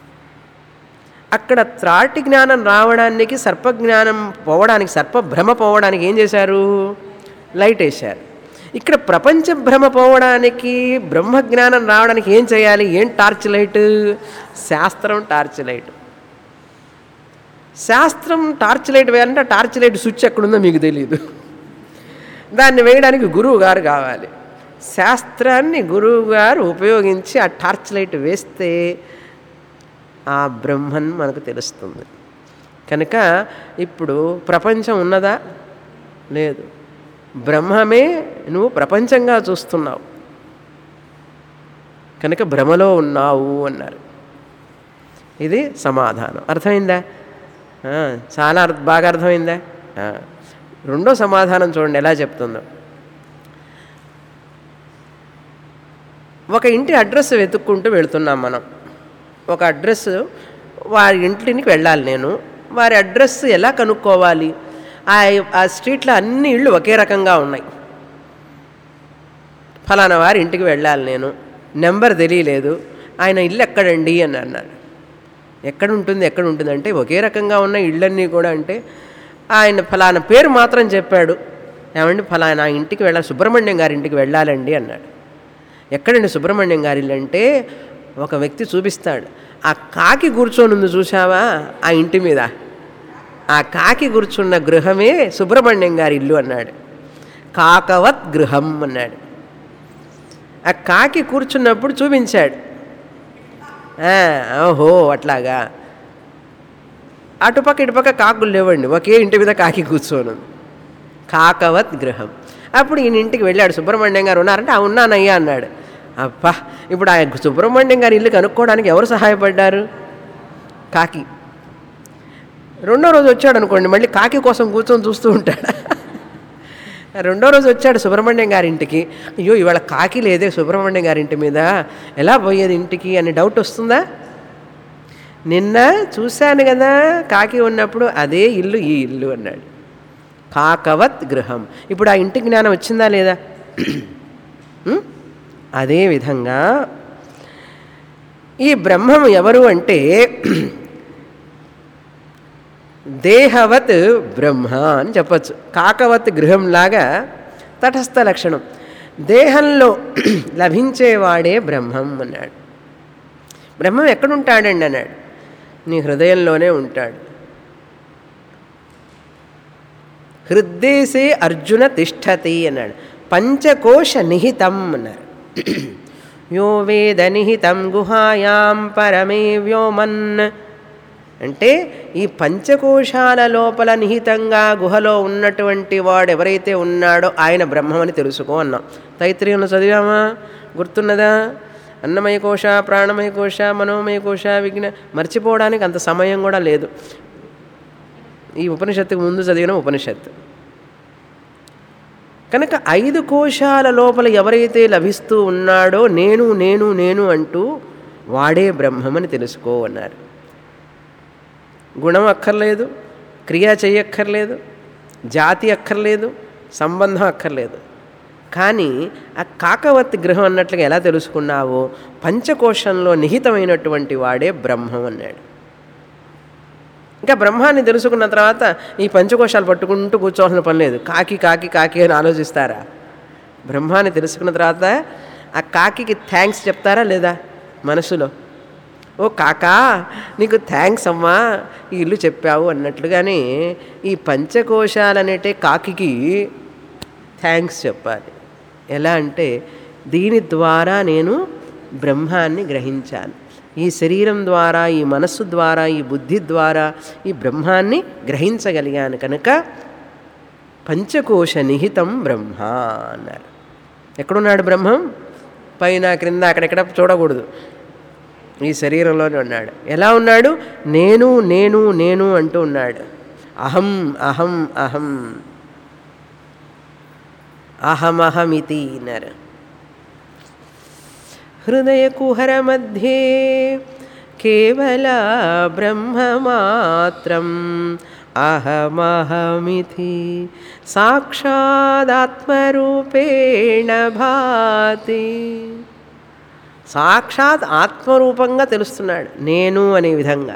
అక్కడ త్రాటి జ్ఞానం రావడానికి సర్పజ్ఞానం పోవడానికి సర్పభ్రమ పోవడానికి ఏం చేశారు లైట్ వేశారు ఇక్కడ ప్రపంచ భ్రమ పోవడానికి బ్రహ్మజ్ఞానం రావడానికి ఏం చేయాలి ఏం టార్చ్ లైట్ శాస్త్రం టార్చ్ లైట్ శాస్త్రం టార్చ్ లైట్ వేయాలంటే ఆ టార్చ్ లైట్ స్విచ్ ఎక్కడుందో మీకు తెలియదు దాన్ని వేయడానికి గురువు గారు కావాలి శాస్త్రాన్ని గురువు గారు ఉపయోగించి ఆ టార్చ్ లైట్ వేస్తే ఆ బ్రహ్మన్ మనకు తెలుస్తుంది కనుక ఇప్పుడు ప్రపంచం ఉన్నదా లేదు బ్రహ్మమే నువ్వు ప్రపంచంగా చూస్తున్నావు కనుక భ్రమలో ఉన్నావు అన్నారు ఇది సమాధానం అర్థమైందా ఆ, చాలా అర్థ- బాగా అర్థమైందా ఆ. రెండో సమాధానం చూడండి ఎలా చెప్తుందో ఒక ఇంటి అడ్రస్ వెతుక్కుంటూ వెళ్తున్నాం మనం ఒక అడ్రస్ వారి ఇంటికి వెళ్ళాలి నేను వారి అడ్రస్ ఎలా కనుక్కోవాలి ఆ ఆ స్ట్రీట్లో అన్ని ఇళ్ళు ఒకే రకంగా ఉన్నాయి ఫలానా వారి ఇంటికి వెళ్ళాలి నేను నెంబర్ తెలియలేదు ఆయన ఇల్లు ఎక్కడండి అని అన్నాడు ఎక్కడ ఉంటుంది ఎక్కడ ఉంటుంది అంటే ఒకే రకంగా ఉన్న ఇళ్ళన్నీ కూడా అంటే ఆయన ఫలానా పేరు మాత్రం చెప్పాడు ఏమండి ఫలానా ఇంటికి వెళ్ళాలి సుబ్రహ్మణ్యం గారి ఇంటికి వెళ్ళాలండి అన్నాడు ఎక్కడండి సుబ్రహ్మణ్యం గారి ఇల్లు అంటే ఒక వ్యక్తి చూపిస్తాడు ఆ కాకి కూర్చొని ఉంది చూసావా ఆ ఇంటి మీద ఆ కాకి కూర్చున్న గృహమే సుబ్రహ్మణ్యం గారి ఇల్లు అన్నాడు కాకవత్ గృహం అన్నాడు ఆ కాకి కూర్చున్నప్పుడు చూపించాడు ఆ, ఓహో అట్లాగా అటుపక్క ఇటుపక్క కాకులు లేవండి ఒకే ఇంటి మీద కాకి కూర్చోను కాకవత్ గృహం అప్పుడు ఈయన ఇంటికి వెళ్ళాడు సుబ్రహ్మణ్యం గారు ఉన్నారంటే ఆ ఉన్నానయ్యా అన్నాడు అబ్బా ఇప్పుడు ఆ సుబ్రహ్మణ్యం గారి ఇల్లు కనుక్కోవడానికి ఎవరు సహాయపడ్డారు కాకి రెండో రోజు వచ్చాడు అనుకోండి మళ్ళీ కాకి కోసం కూర్చొని చూస్తూ ఉంటాడు రెండో రోజు వచ్చాడు సుబ్రహ్మణ్యం గారి ఇంటికి అయ్యో ఇవాళ కాకి లేదే సుబ్రహ్మణ్యం గారి ఇంటి మీద ఎలా పోయేది ఇంటికి అని డౌట్ వస్తుందా నిన్న చూశాను కదా కాకి ఉన్నప్పుడు అదే ఇల్లు ఈ ఇల్లు అన్నాడు కాకవత్ గృహం ఇప్పుడు ఆ ఇంటి జ్ఞానం వచ్చిందా లేదా ఉం? అదే విధంగా ఈ బ్రహ్మం ఎవరు అంటే దేహవత్ బ్రహ్మ అని చెప్పచ్చు కాకవత్ గృహంలాగా తటస్థ లక్షణం దేహంలో లభించేవాడే బ్రహ్మం అన్నాడు బ్రహ్మం ఎక్కడుంటాడండి అన్నాడు నీ హృదయంలోనే ఉంటాడు హృద్దేశే అర్జున తిష్టతి అన్నాడు పంచకోశ నిహితం అన్నారు యో వేద నిహితం గుహాయాం పరమే వ్యోమన్ అంటే ఈ పంచకోశాల లోపల నిహితంగా గుహలో ఉన్నటువంటి వాడు ఎవరైతే ఉన్నాడో ఆయన బ్రహ్మమని తెలుసుకో అన్నాం తైత్రీయంలో చదివామా గుర్తున్నదా అన్నమయ కోశ ప్రాణమయ కోశ మనోమయ కోశ విజ్ఞ మర్చిపోవడానికి అంత సమయం కూడా లేదు ఈ ఉపనిషత్తుకు ముందు చదివిన ఉపనిషత్తు కనుక ఐదు కోశాల లోపల ఎవరైతే లభిస్తూ ఉన్నాడో నేను నేను నేను అంటూ వాడే బ్రహ్మమని తెలుసుకో అన్నారు గుణం అక్కర్లేదు క్రియ చెయ్యక్కర్లేదు జాతి అక్కర్లేదు సంబంధం అక్కర్లేదు కానీ ఆ కాకవత్తి గ్రహం అన్నట్లుగా ఎలా తెలుసుకున్నావో పంచకోశంలో నిహితమైనటువంటి వాడే బ్రహ్మం అన్నాడు ఇంకా బ్రహ్మాన్ని తెలుసుకున్న తర్వాత ఈ పంచకోశాలు పట్టుకుంటూ కూర్చోవాల్సిన పని లేదు కాకి కాకి కాకి అని ఆలోచిస్తారా బ్రహ్మాన్ని తెలుసుకున్న తర్వాత ఆ కాకికి థ్యాంక్స్ చెప్తారా లేదా మనసులో ఓ కాకా నీకు థ్యాంక్స్ అమ్మా ఈ ఇల్లు చెప్పావు అన్నట్లుగానే ఈ పంచకోశాలనేటే కాకికి థ్యాంక్స్ చెప్పాలి ఎలా అంటే దీని ద్వారా నేను బ్రహ్మాన్ని గ్రహించాను ఈ శరీరం ద్వారా ఈ మనస్సు ద్వారా ఈ బుద్ధి ద్వారా ఈ బ్రహ్మాన్ని గ్రహించగలిగాను కనుక పంచకోశ నిహితం బ్రహ్మ అన్నారు ఎక్కడున్నాడు బ్రహ్మం పైన క్రింద అక్కడెక్కడ చూడకూడదు ఈ శరీరంలోనే ఉన్నాడు ఎలా ఉన్నాడు నేను నేను నేను అంటూ ఉన్నాడు అహం అహం అహం అహమహమితి అన్నారు హృదయ కుహర మధ్యే కేవల బ్రహ్మమాత్రం అహమహమితి సాక్షాదాత్మరూపేణ భాతి సాక్షాత్ ఆత్మరూపంగా తెలుస్తున్నాడు నేను అనే విధంగా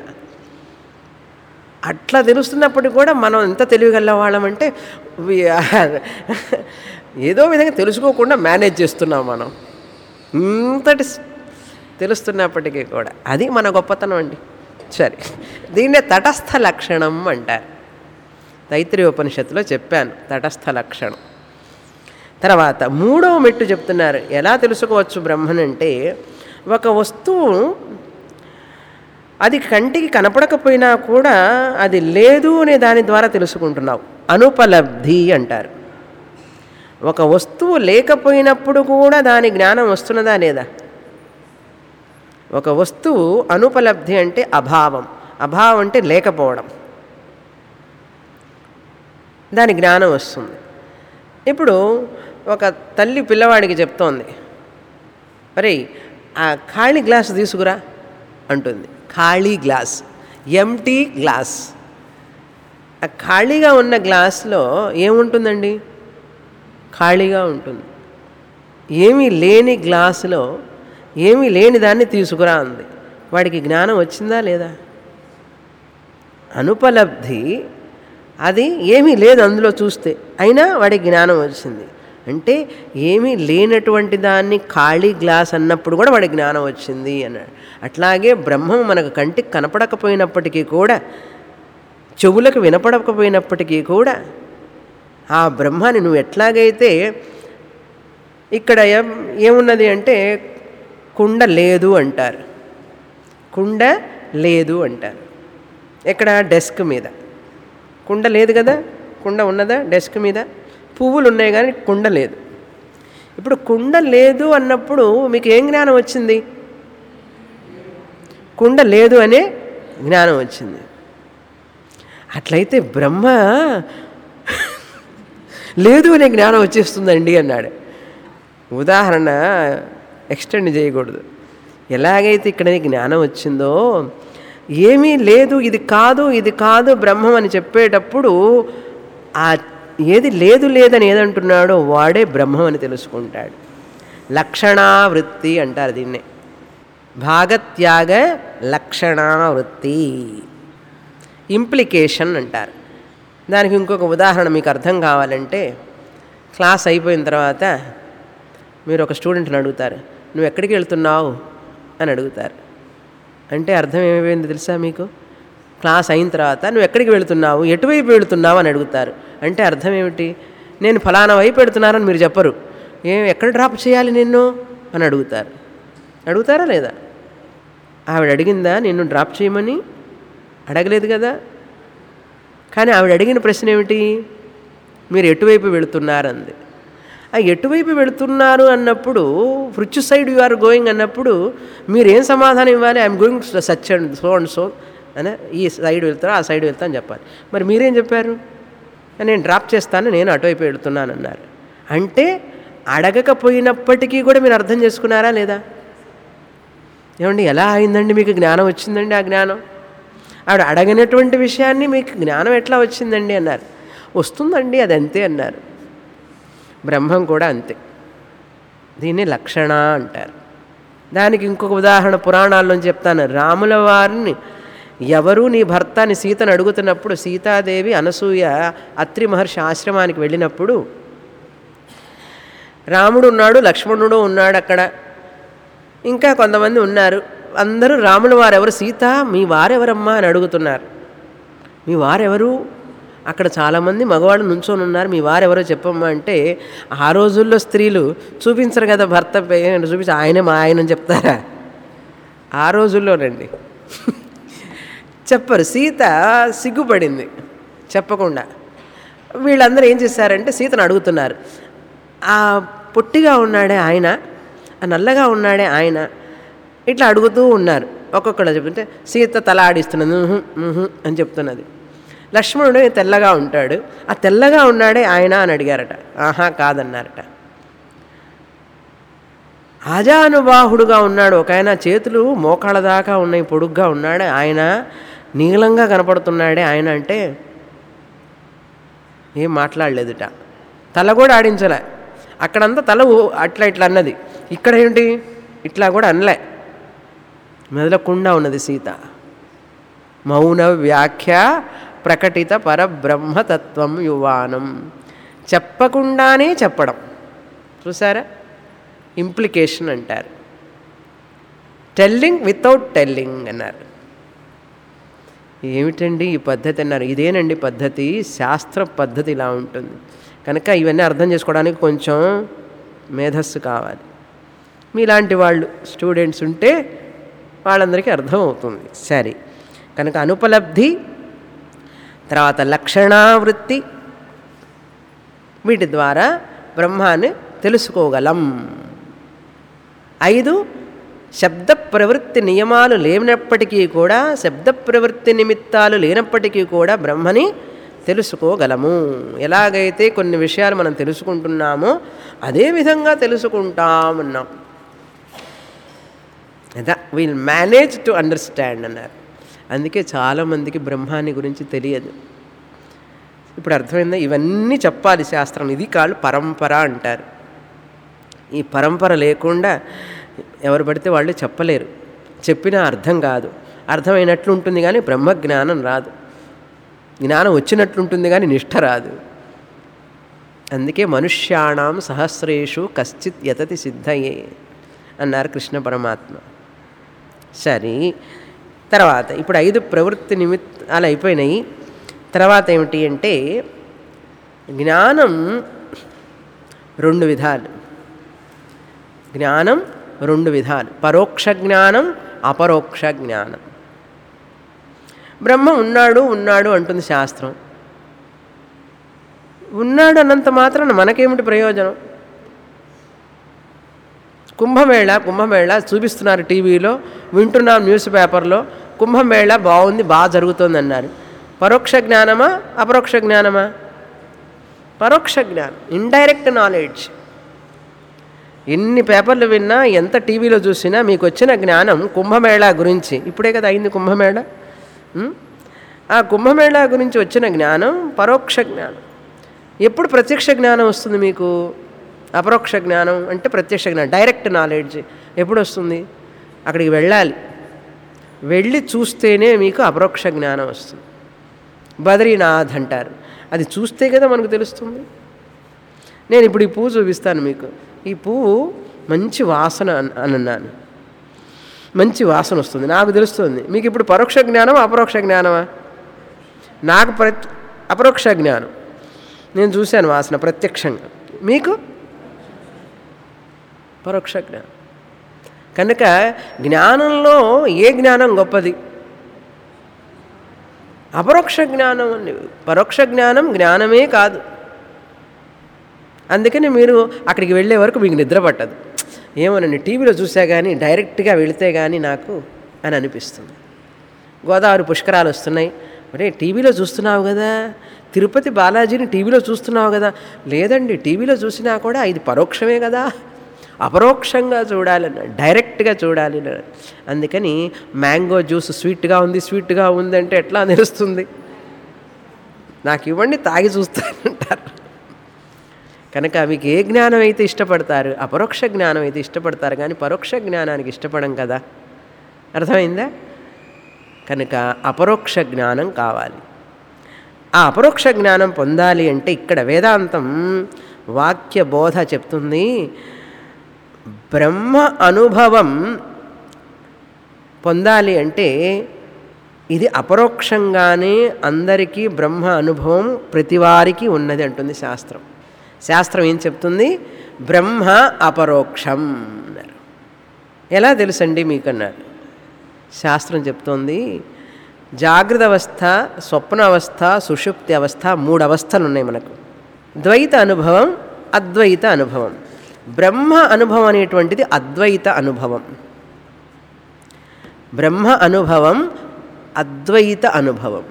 అట్లా తెలుస్తున్నప్పటికీ కూడా మనం ఎంత తెలివిగల వాళ్ళమంటే we are- ఏదో విధంగా తెలుసుకోకుండా మేనేజ్ చేస్తున్నాం మనం ఇంతటి స్- తెలుస్తున్నప్పటికీ కూడా అది మన గొప్పతనం అండి సరే దీన్నే తటస్థ లక్షణం అంటారు తైత్రి ఉపనిషత్తులో చెప్పాను తటస్థ లక్షణం తర్వాత మూడవ మెట్టు చెప్తున్నారు ఎలా తెలుసుకోవచ్చు బ్రహ్మనంటే ఒక వస్తువు అది కంటికి కనపడకపోయినా కూడా అది లేదు అనే దాని ద్వారా తెలుసుకుంటున్నావు అనుపలబ్ధి అంటారు ఒక వస్తువు లేకపోయినప్పుడు కూడా దాని జ్ఞానం వస్తున్నదా లేదా ఒక వస్తువు అనుపలబ్ధి అంటే అభావం అభావం అంటే లేకపోవడం దాని జ్ఞానం వస్తుంది ఇప్పుడు ఒక తల్లి పిల్లవాడికి చెప్తోంది మరి ఆ ఖాళీ గ్లాస్ తీసుకురా అంటుంది ఖాళీ గ్లాస్ ఎంటీ గ్లాస్ ఆ ఖాళీగా ఉన్న గ్లాస్లో ఏముంటుందండి ఖాళీగా ఉంటుంది ఏమీ లేని గ్లాసులో ఏమీ లేని దాన్ని తీసుకురా అంది వాడికి జ్ఞానం వచ్చిందా లేదా అనుపలబ్ధి అది ఏమీ లేదు అందులో చూస్తే అయినా వాడికి జ్ఞానం వచ్చింది అంటే ఏమీ లేనటువంటి దాన్ని ఖాళీ గ్లాస్ అన్నప్పుడు కూడా వాడికి జ్ఞానం వచ్చింది అన్నాడు అట్లాగే బ్రహ్మం మనకు కంటికి కనపడకపోయినప్పటికీ కూడా చెవులకు వినపడకపోయినప్పటికీ కూడా ఆ బ్రహ్మాన్ని నువ్వు ఎట్లాగైతే ఇక్కడ ఏం ఏమున్నది అంటే కుండ లేదు అంటారు కుండ లేదు అంటారు ఎక్కడ డెస్క్ మీద కుండ లేదు కదా కుండ ఉన్నదా డెస్క్ మీద పువ్వులు ఉన్నాయి కానీ కుండ లేదు ఇప్పుడు కుండ లేదు అన్నప్పుడు మీకు ఏం జ్ఞానం వచ్చింది కుండ లేదు అనే జ్ఞానం వచ్చింది అట్లయితే బ్రహ్మ లేదు అనే జ్ఞానం వచ్చేస్తుందండి అన్నాడు ఉదాహరణ ఎక్స్టెండ్ చేయకూడదు ఎలాగైతే ఇక్కడ నీకు జ్ఞానం వచ్చిందో ఏమీ లేదు ఇది కాదు ఇది కాదు బ్రహ్మం అని చెప్పేటప్పుడు ఆ ఏది లేదు లేదని ఏదంటున్నాడో వాడే బ్రహ్మం అని తెలుసుకుంటాడు లక్షణావృత్తి అంటారు దీన్నే భాగత్యాగ లక్షణావృత్తి ఇంప్లికేషన్ అంటారు దానికి ఇంకొక ఉదాహరణ మీకు అర్థం కావాలంటే క్లాస్ అయిపోయిన తర్వాత మీరు ఒక స్టూడెంట్ని అడుగుతారు నువ్వు ఎక్కడికి వెళ్తున్నావు అని అడుగుతారు అంటే అర్థం ఏమైపోయింది తెలుసా మీకు క్లాస్ అయిన తర్వాత నువ్వు ఎక్కడికి వెళుతున్నావు ఎటువైపు వెళుతున్నావు అని అడుగుతారు అంటే అర్థం ఏమిటి నేను ఫలానా వైపు పెడుతున్నానని మీరు చెప్పరు ఏం ఎక్కడ డ్రాప్ చేయాలి నిన్ను అని అడుగుతారు అడుగుతారా లేదా ఆవిడ అడిగిందా నిన్ను డ్రాప్ చేయమని అడగలేదు కదా కానీ ఆవిడ అడిగిన ప్రశ్న ఏమిటి మీరు ఎటువైపు వెళుతున్నారంది ఆ ఎటువైపు వెళుతున్నారు అన్నప్పుడు ఫ్రిచ్ సైడ్ యు ఆర్ గోయింగ్ అన్నప్పుడు మీరు ఏం సమాధానం ఇవ్వాలి I'm going such and so and so అని ఈ సైడ్ వెళ్తాను ఆ సైడ్ వెళ్తా అని చెప్పాలి మరి మీరేం చెప్పారు నేను డ్రాప్ చేస్తాను నేను అటువైపు వెళుతున్నాను అన్నారు అంటే అడగకపోయినప్పటికీ కూడా మీరు అర్థం చేసుకున్నారా లేదా ఏమండి ఎలా అయిందండి మీకు జ్ఞానం వచ్చిందండి ఆ జ్ఞానం ఆవిడ అడగనటువంటి విషయాన్ని మీకు జ్ఞానం ఎట్లా వచ్చిందండి అన్నారు వస్తుందండి అది అంతే అన్నారు బ్రహ్మం కూడా అంతే దీన్ని లక్షణ అంటారు దానికి ఇంకొక ఉదాహరణ పురాణాల్లో చెప్తాను రాముల వారిని ఎవరు నీ భర్త అని సీతను అడుగుతున్నప్పుడు సీతాదేవి అనసూయ అత్రి మహర్షి ఆశ్రమానికి వెళ్ళినప్పుడు రాముడు ఉన్నాడు లక్ష్మణుడు ఉన్నాడు అక్కడ ఇంకా కొంతమంది ఉన్నారు అందరూ రాముల వారెవరు సీత మీ వారెవరమ్మా అని అడుగుతున్నారు మీ వారెవరు అక్కడ చాలామంది మగవాళ్ళు నుంచొని ఉన్నారు మీ వారెవరో చెప్పమ్మా అంటే ఆ రోజుల్లో స్త్రీలు చూపించరు కదా భర్త పేరు చూపించి ఆయనే మా ఆయన అని చెప్తారా ఆ రోజుల్లోనండి చెప్పరు సీత సిగ్గుపడింది చెప్పకుండా వీళ్ళందరూ ఏం చేశారంటే సీతను అడుగుతున్నారు ఆ పొట్టిగా ఉన్నాడే ఆయన ఆ నల్లగా ఉన్నాడే ఆయన ఇట్లా అడుగుతూ ఉన్నారు ఒక్కొక్కళ్ళు చెప్తుంటే సీత తల ఆడిస్తున్నది "ఉహు, ఉహు" అని చెప్తున్నది లక్ష్మణుడు తెల్లగా ఉంటాడు ఆ తెల్లగా ఉన్నాడే ఆయన అని అడిగారట ఆహా కాదన్నారట ఆజానుబాహుడుగా ఉన్నాడు ఒక ఆయన చేతులు మోకాళ్ళ దాకా ఉన్నాయి పొడుగ్గా ఉన్నాడు ఆయన నీలంగా కనపడుతున్నాడే ఆయన అంటే ఏం మాట్లాడలేదుట తల కూడా ఆడించలే అక్కడంతా తల ఊ- అట్లా ఇట్లా అన్నది ఇక్కడ ఏంటి ఇట్లా కూడా అనలే మెదలకుండా ఉన్నది సీత మౌన వ్యాఖ్య ప్రకటిత పరబ్రహ్మతత్వం యువానం చెప్పకుండానే చెప్పడం చూసారా ఇంప్లికేషన్ అంటారు టెల్లింగ్ వితౌట్ టెల్లింగ్ అన్నారు ఏమిటండి ఈ పద్ధతి అన్నారు ఇదేనండి పద్ధతి శాస్త్ర పద్ధతి ఇలా ఉంటుంది కనుక ఇవన్నీ అర్థం చేసుకోవడానికి కొంచెం మేధస్సు కావాలి మీలాంటి వాళ్ళు స్టూడెంట్స్ ఉంటే వాళ్ళందరికీ అర్థం అవుతుంది సరే కనుక అనుపలబ్ధి తర్వాత లక్షణావృత్తి వీటి ద్వారా బ్రహ్మాన్ని తెలుసుకోగలం ఐదు శబ్ద ప్రవృత్తి నియమాలు లేనప్పటికీ కూడా శబ్ద ప్రవృత్తి నిమిత్తాలు లేనప్పటికీ కూడా బ్రహ్మని తెలుసుకోగలము ఎలాగైతే కొన్ని విషయాలు మనం తెలుసుకుంటున్నామో అదే విధంగా తెలుసుకుంటామన్నాం అదా వీల్ మేనేజ్ టు అండర్స్టాండ్ అన్నారు అందుకే చాలామందికి బ్రహ్మాన్ని గురించి తెలియదు ఇప్పుడు అర్థమైందా ఇవన్నీ చెప్పాలి శాస్త్రం ఇది కాళ్ళు పరంపర అంటారు ఈ పరంపర లేకుండా ఎవరు పడితే వాళ్ళు చెప్పలేరు చెప్పినా అర్థం కాదు అర్థమైనట్లు ఉంటుంది కానీ బ్రహ్మజ్ఞానం రాదు జ్ఞానం వచ్చినట్లుంటుంది కానీ నిష్ఠ రాదు అందుకే మనుష్యాణం సహస్రేషు కశ్చిత్ యతతి సిద్ధయే అన్నారు కృష్ణ పరమాత్మ సరే తర్వాత ఇప్పుడు ఐదు ప్రవృత్తి నిమిత్తాలు అయిపోయినాయి తర్వాత ఏమిటి అంటే జ్ఞానం రెండు విధాలు జ్ఞానం రెండు విధాలు పరోక్ష జ్ఞానం అపరోక్ష జ్ఞానం బ్రహ్మ ఉన్నాడు ఉన్నాడు అంటుంది శాస్త్రం ఉన్నాడు అన్నంత మాత్రాన మనకేమిటి ప్రయోజనం కుంభమేళ కుంభమేళ చూపిస్తున్నారు టీవీలో వింటున్నాం న్యూస్ పేపర్లో కుంభమేళ బాగుంది బాగా జరుగుతుంది అన్నారు పరోక్ష జ్ఞానమా అపరోక్ష జ్ఞానమా పరోక్ష జ్ఞానం ఇండైరెక్ట్ నాలెడ్జ్ ఎన్ని పేపర్లు విన్నా ఎంత టీవీలో చూసినా మీకు వచ్చిన జ్ఞానం కుంభమేళా గురించి ఇప్పుడే కదా అయింది కుంభమేళ ఉం? ఆ కుంభమేళా గురించి వచ్చిన జ్ఞానం పరోక్ష జ్ఞానం ఎప్పుడు ప్రత్యక్ష జ్ఞానం వస్తుంది మీకు అపరోక్ష జ్ఞానం అంటే ప్రత్యక్ష జ్ఞానం డైరెక్ట్ నాలెడ్జ్ ఎప్పుడు వస్తుంది అక్కడికి వెళ్ళాలి వెళ్ళి చూస్తేనే మీకు అపరోక్ష జ్ఞానం వస్తుంది బద్రీనాథ్ అంటారు అది చూస్తే కదా మనకు తెలుస్తుంది నేను ఇప్పుడు ఈ పువ్వు చూపిస్తాను మీకు ఈ పువ్వు మంచి వాసన అన్- అని అన్నాను మంచి వాసన వస్తుంది నాకు తెలుస్తుంది మీకు ఇప్పుడు పరోక్ష జ్ఞానం అపరోక్ష జ్ఞానమా నాకు ప్ర అపరోక్ష జ్ఞానం నేను చూశాను వాసన ప్రత్యక్షంగా మీకు పరోక్ష జ్ఞానం కనుక జ్ఞానంలో ఏ జ్ఞానం గొప్పది అపరోక్ష జ్ఞానం అని పరోక్ష జ్ఞానం జ్ఞానమే కాదు అందుకని మీరు అక్కడికి వెళ్ళే వరకు మీకు నిద్ర పట్టదు ఏమోనండి టీవీలో చూసా కానీ డైరెక్ట్గా వెళితే కానీ నాకు అని అనిపిస్తుంది గోదావరి పుష్కరాలు వస్తున్నాయి ఒరే టీవీలో చూస్తున్నావు కదా తిరుపతి బాలాజీని టీవీలో చూస్తున్నావు కదా లేదండి టీవీలో చూసినా కూడా ఇది పరోక్షమే కదా అపరోక్షంగా చూడాలన్న డైరెక్ట్గా చూడాలి అన్నాడు. అందుకని మ్యాంగో జ్యూస్ స్వీట్గా ఉంది స్వీట్గా ఉందంటే ఎట్లా తెలుస్తుంది నాకు ఇవ్వండి తాగి చూస్తానంటారు కనుక మీకు ఏ జ్ఞానం అయితే ఇష్టపడతారు అపరోక్ష జ్ఞానం అయితే ఇష్టపడతారు కానీ పరోక్ష జ్ఞానానికి ఇష్టపడం కదా అర్థమైందా కనుక అపరోక్ష జ్ఞానం కావాలి ఆ అపరోక్ష జ్ఞానం పొందాలి అంటే ఇక్కడ వేదాంతం వాక్య బోధ చెప్తుంది బ్రహ్మ అనుభవం పొందాలి అంటే ఇది అపరోక్షంగానే అందరికీ బ్రహ్మ అనుభవం ప్రతివారికి ఉన్నది అంటుంది శాస్త్రం శాస్త్రం ఏం చెప్తుంది బ్రహ్మ అపరోక్షం అన్నారు ఎలా తెలుసండి మీకు అన్నారు శాస్త్రం చెప్తోంది జాగ్రత్త అవస్థ స్వప్న అవస్థ సుషుప్తి అవస్థ మూడు అవస్థలు ఉన్నాయి మనకు ద్వైత అనుభవం అద్వైత అనుభవం బ్రహ్మ అనుభవం అనేటువంటిది అద్వైత అనుభవం బ్రహ్మ అనుభవం అద్వైత అనుభవం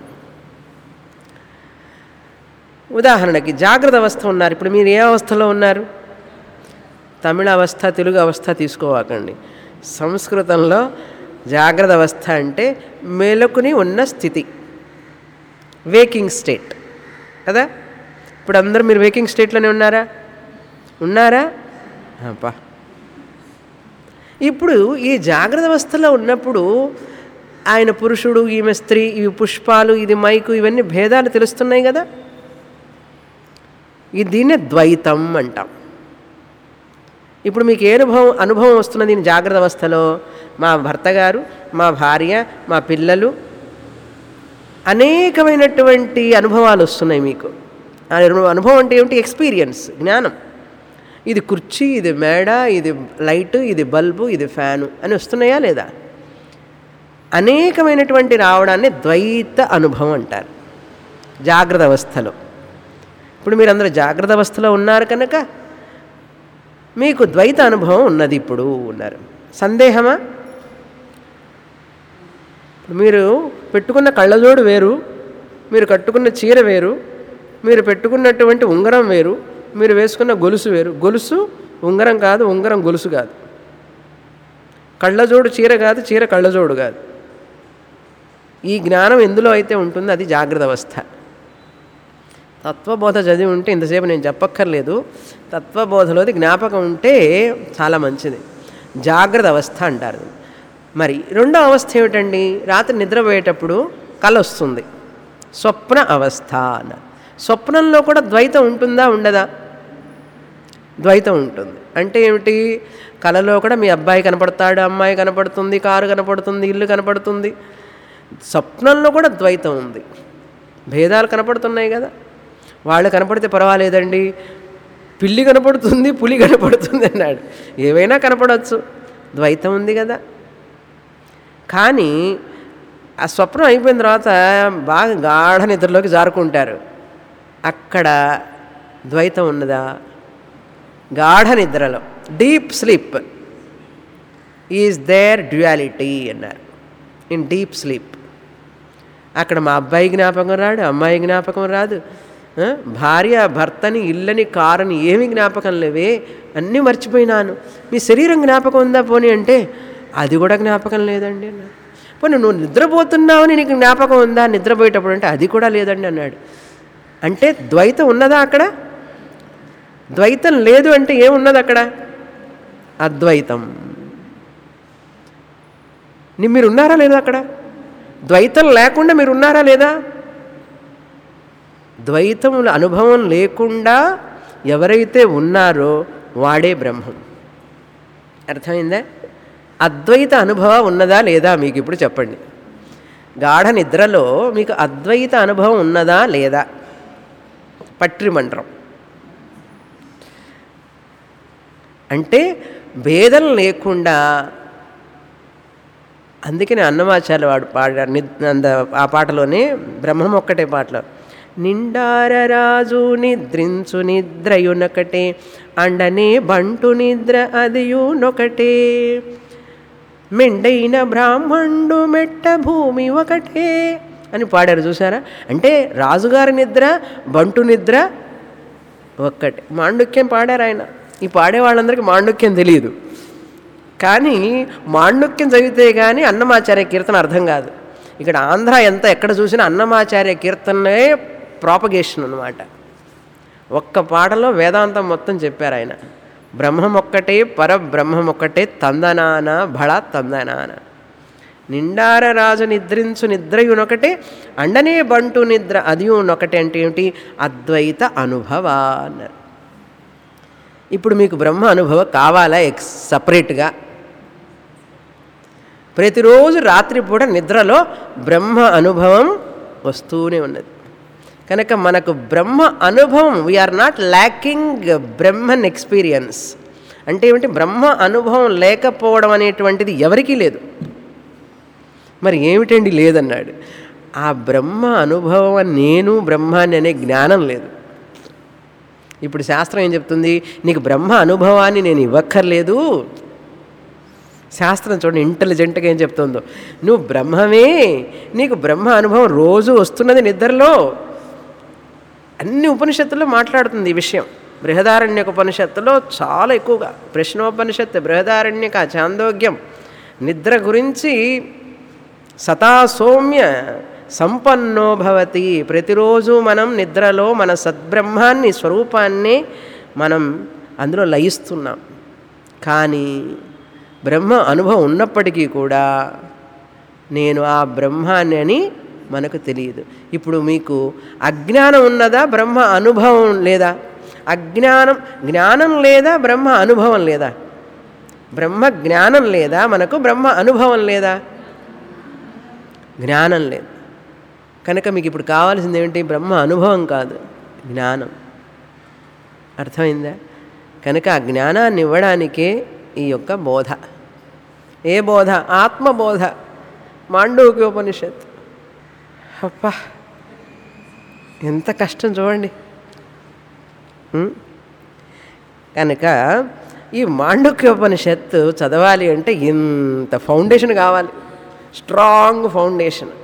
ఉదాహరణకి జాగ్రత్త అవస్థ ఉన్నారు ఇప్పుడు మీరు ఏ అవస్థలో ఉన్నారు తమిళ అవస్థ తెలుగు అవస్థ తీసుకోవాకండి సంస్కృతంలో జాగ్రత్త అవస్థ అంటే మేలుకుని ఉన్న స్థితి వేకింగ్ స్టేట్ కదా ఇప్పుడు అందరూ మీరు వేకింగ్ స్టేట్లోనే ఉన్నారా ఉన్నారా అబ్బా ఇప్పుడు ఈ జాగ్రత్త అవస్థలో ఉన్నప్పుడు ఆయన పురుషుడు ఈమె స్త్రీ ఇవి పుష్పాలు ఇది మైకు ఇవన్నీ భేదాలు తెలుస్తున్నాయి కదా ఇది దీన్నే ద్వైతం అంటాం ఇప్పుడు మీకు ఏ అనుభవం అనుభవం వస్తున్నది ఈ జాగ్రత్త అవస్థలో మా భర్త గారు మా భార్య మా పిల్లలు అనేకమైనటువంటి అనుభవాలు వస్తున్నాయి మీకు ఆ అను- అనుభవం అంటే ఏమిటి ఎక్స్పీరియన్స్ జ్ఞానం ఇది కుర్చీ ఇది మేడ ఇది లైట్ ఇది బల్బు ఇది ఫ్యాను అని వస్తున్నాయా లేదా అనేకమైనటువంటి రావడాన్ని ద్వైత అనుభవం అంటారు జాగ్రత్త అవస్థలో ఇప్పుడు మీరు అందరూ జాగ్రత్త అవస్థలో ఉన్నారు కనుక మీకు ద్వైత అనుభవం ఉన్నది ఇప్పుడు ఉన్నారు సందేహమా మీరు పెట్టుకున్న కళ్ళజోడు వేరు మీరు కట్టుకున్న చీర వేరు మీరు పెట్టుకున్నటువంటి ఉంగరం వేరు మీరు వేసుకున్న గొలుసు వేరు గొలుసు ఉంగరం కాదు ఉంగరం గొలుసు కాదు కళ్ళజోడు చీర కాదు చీర కళ్ళజోడు కాదు ఈ జ్ఞానం ఎందులో అయితే ఉంటుందో అది జాగ్రత్త అవస్థ తత్వబోధ చదివి ఉంటే ఇంతసేపు నేను చెప్పక్కర్లేదు తత్వబోధలోది జ్ఞాపకం ఉంటే చాలా మంచిది జాగ్రత్త అవస్థ అంటారు మరి రెండో అవస్థ ఏమిటండి రాత్రి నిద్రపోయేటప్పుడు కల వస్తుంది స్వప్న అవస్థ అన్నారు స్వప్నంలో కూడా ద్వైతం ఉంటుందా ఉండదా ద్వైతం ఉంటుంది అంటే ఏమిటి కళలో కూడా మీ అబ్బాయి కనపడతాడు అమ్మాయి కనపడుతుంది కారు కనపడుతుంది ఇల్లు కనపడుతుంది స్వప్నంలో కూడా ద్వైతం ఉంది భేదాలు కనపడుతున్నాయి కదా వాళ్ళు కనపడితే పర్వాలేదండి పిల్లి కనపడుతుంది పులి కనపడుతుంది అన్నాడు ఏవైనా కనపడవచ్చు ద్వైతం ఉంది కదా కానీ ఆ స్వప్నం అయిపోయిన తర్వాత బాగా గాఢ నిద్రలోకి జారుకుంటారు అక్కడ ద్వైతం ఉన్నదా గాఢ నిద్రలో deep sleep is there duality అన్నారు ఇన్ డీప్ స్లీప్ అక్కడ మా అబ్బాయి జ్ఞాపకం రాడు అమ్మాయి జ్ఞాపకం రాదు ఆ, భార్య భర్తని ఇల్లని కారుని ఏమీ జ్ఞాపకం లేవే అన్నీ మర్చిపోయినాను మీ శరీరం జ్ఞాపకం ఉందా పోనీ అంటే అది కూడా జ్ఞాపకం లేదండి అన్నాడు పోనీ నువ్వు నిద్రపోతున్నావని నీకు జ్ఞాపకం ఉందా నిద్రపోయేటప్పుడు అంటే అది కూడా లేదండి అన్నాడు అంటే ద్వైతం ఉన్నదా అక్కడ ద్వైతం లేదు అంటే ఏమున్నది అక్కడ అద్వైతం ని- మీరు ఉన్నారా లేదా అక్కడ ద్వైతం లేకుండా మీరు ఉన్నారా లేదా ద్వైతముల అనుభవం లేకుండా ఎవరైతే ఉన్నారో వాడే బ్రహ్మం అర్థమైందా అద్వైత అనుభవం ఉన్నదా లేదా మీకు ఇప్పుడు చెప్పండి గాఢ నిద్రలో మీకు అద్వైత అనుభవం ఉన్నదా లేదా పట్రిమంట్రం అంటే భేదం లేకుండా అందుకని అన్నమాచార్య వాడు పాడారు నిద్ అంద ఆ పాటలోనే బ్రహ్మం ఒక్కటే పాటలో నిండార రాజు నిద్రించు నిద్రయునొకటే అండనే బంటు నిద్ర అదియునొకటే మెండైన బ్రాహ్మణుడు మెట్ట భూమి ఒకటే అని పాడారు చూసారా అంటే రాజుగారి నిద్ర బంటు నిద్ర ఒక్కటే మాండుక్యం పాడారు ఆయన ఈ పాడే వాళ్ళందరికీ మాండుక్యం తెలియదు కానీ మాండుక్యం చదివితే కానీ అన్నమాచార్య కీర్తన అర్థం కాదు ఇక్కడ ఆంధ్ర ఎంత ఎక్కడ చూసినా అన్నమాచార్య కీర్తనే ప్రాపగేషన్ అనమాట ఒక్క పాటలో వేదాంతం మొత్తం చెప్పారు ఆయన బ్రహ్మం ఒక్కటే పరబ్రహ్మం ఒక్కటే తందనాన భళ తందనాన నిండార రాజు నిద్రించు నిద్రయునొకటే అండనే బంటు నిద్ర అది ఒకటి అంటే ఏమిటి అద్వైత అనుభవ అన్నారు ఇప్పుడు మీకు బ్రహ్మ అనుభవం కావాలా ఎక్స్ సపరేట్గా ప్రతిరోజు రాత్రిపూట నిద్రలో బ్రహ్మ అనుభవం వస్తూనే ఉన్నది కనుక మనకు బ్రహ్మ అనుభవం we are not lacking Brahman experience అంటే ఏమిటి బ్రహ్మ అనుభవం లేకపోవడం అనేటువంటిది ఎవరికీ లేదు మరి ఏమిటండి లేదన్నాడు ఆ బ్రహ్మ అనుభవం నేను బ్రహ్మాన్ని అనే జ్ఞానం లేదు ఇప్పుడు శాస్త్రం ఏం చెప్తుంది నీకు బ్రహ్మ అనుభవాన్ని నేను ఇవ్వక్కర్లేదు శాస్త్రం చూడండి ఇంటెలిజెంట్గా ఏం చెప్తుందో నువ్వు బ్రహ్మమే నీకు బ్రహ్మ అనుభవం రోజు వస్తున్నది నిద్రలో అన్ని ఉపనిషత్తుల్లో మాట్లాడుతుంది ఈ విషయం బృహదారణ్యక ఉపనిషత్తులో చాలా ఎక్కువగా ప్రశ్నోపనిషత్తు బృహదారణ్యక చాందోగ్యం నిద్ర గురించి సతా సౌమ్య సంపన్నో భవతి ప్రతిరోజు మనం నిద్రలో మన సద్బ్రహ్మాన్ని స్వరూపాన్ని మనం అందులో లయిస్తున్నాం కానీ బ్రహ్మ అనుభవం ఉన్నప్పటికీ కూడా నేను ఆ బ్రహ్మాన్ని అని మనకు తెలియదు ఇప్పుడు మీకు అజ్ఞానం ఉన్నదా బ్రహ్మ అనుభవం లేదా అజ్ఞానం జ్ఞానం లేదా బ్రహ్మ అనుభవం లేదా బ్రహ్మ జ్ఞానం లేదా మనకు బ్రహ్మ అనుభవం లేదా జ్ఞానం లేదు కనుక మీకు ఇప్పుడు కావాల్సింది ఏమిటి బ్రహ్మ అనుభవం కాదు జ్ఞానం అర్థమైందా కనుక ఆ జ్ఞానాన్ని ఇవ్వడానికే ఈ యొక్క బోధ ఏ బోధ ఆత్మబోధ మాండూక్యోపనిషత్ అప్పా ఎంత కష్టం చూడండి ఉం? కనుక ఈ మాండుక్యోపనిషత్తు చదవాలి అంటే ఇంత ఫౌండేషన్ కావాలి స్ట్రాంగ్ ఫౌండేషన్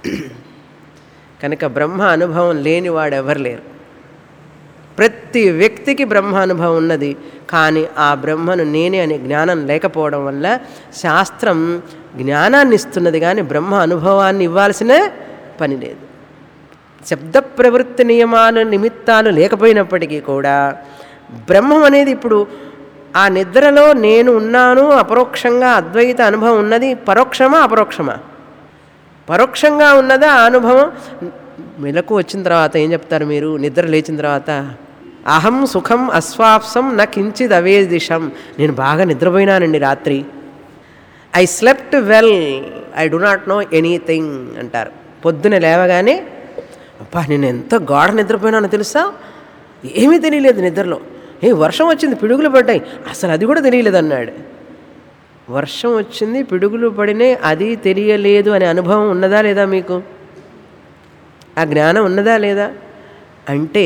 కనుక బ్రహ్మ అనుభవం లేని వాడు ఎవరు లేరు ప్రతి వ్యక్తికి బ్రహ్మ అనుభవం ఉన్నది కానీ ఆ బ్రహ్మను నేనే అనే జ్ఞానం లేకపోవడం వల్ల శాస్త్రం జ్ఞానాన్ని ఇస్తున్నది కానీ బ్రహ్మ అనుభవాన్ని ఇవ్వాల్సిన పని లేదు శబ్ద ప్రవృత్తి నియమాలు నిమిత్తాలు లేకపోయినప్పటికీ కూడా బ్రహ్మం అనేది ఇప్పుడు ఆ నిద్రలో నేను ఉన్నాను అపరోక్షంగా అద్వైత అనుభవం ఉన్నది పరోక్షమా అపరోక్షమా పరోక్షంగా ఉన్నదా ఆ అనుభవం మెలకు వచ్చిన తర్వాత ఏం చెప్తారు మీరు నిద్ర లేచిన తర్వాత అహం సుఖం అస్వాప్సం నా కించిద్ అవేదిషం నేను బాగా నిద్రపోయినానండి రాత్రి I slept well I do not know anything అంటారు పొద్దున లేవగానే అబ్బా నేను ఎంత గాఢ నిద్రపోయినానో తెలుసా ఏమీ తెలియలేదు నిద్రలో ఏ వర్షం వచ్చింది పిడుగులు పడ్డాయి అసలు అది కూడా తెలియలేదు అన్నాడు వర్షం వచ్చింది పిడుగులు పడినాయి అది తెలియలేదు అనే అనుభవం ఉన్నదా లేదా మీకు ఆ జ్ఞానం ఉన్నదా లేదా అంటే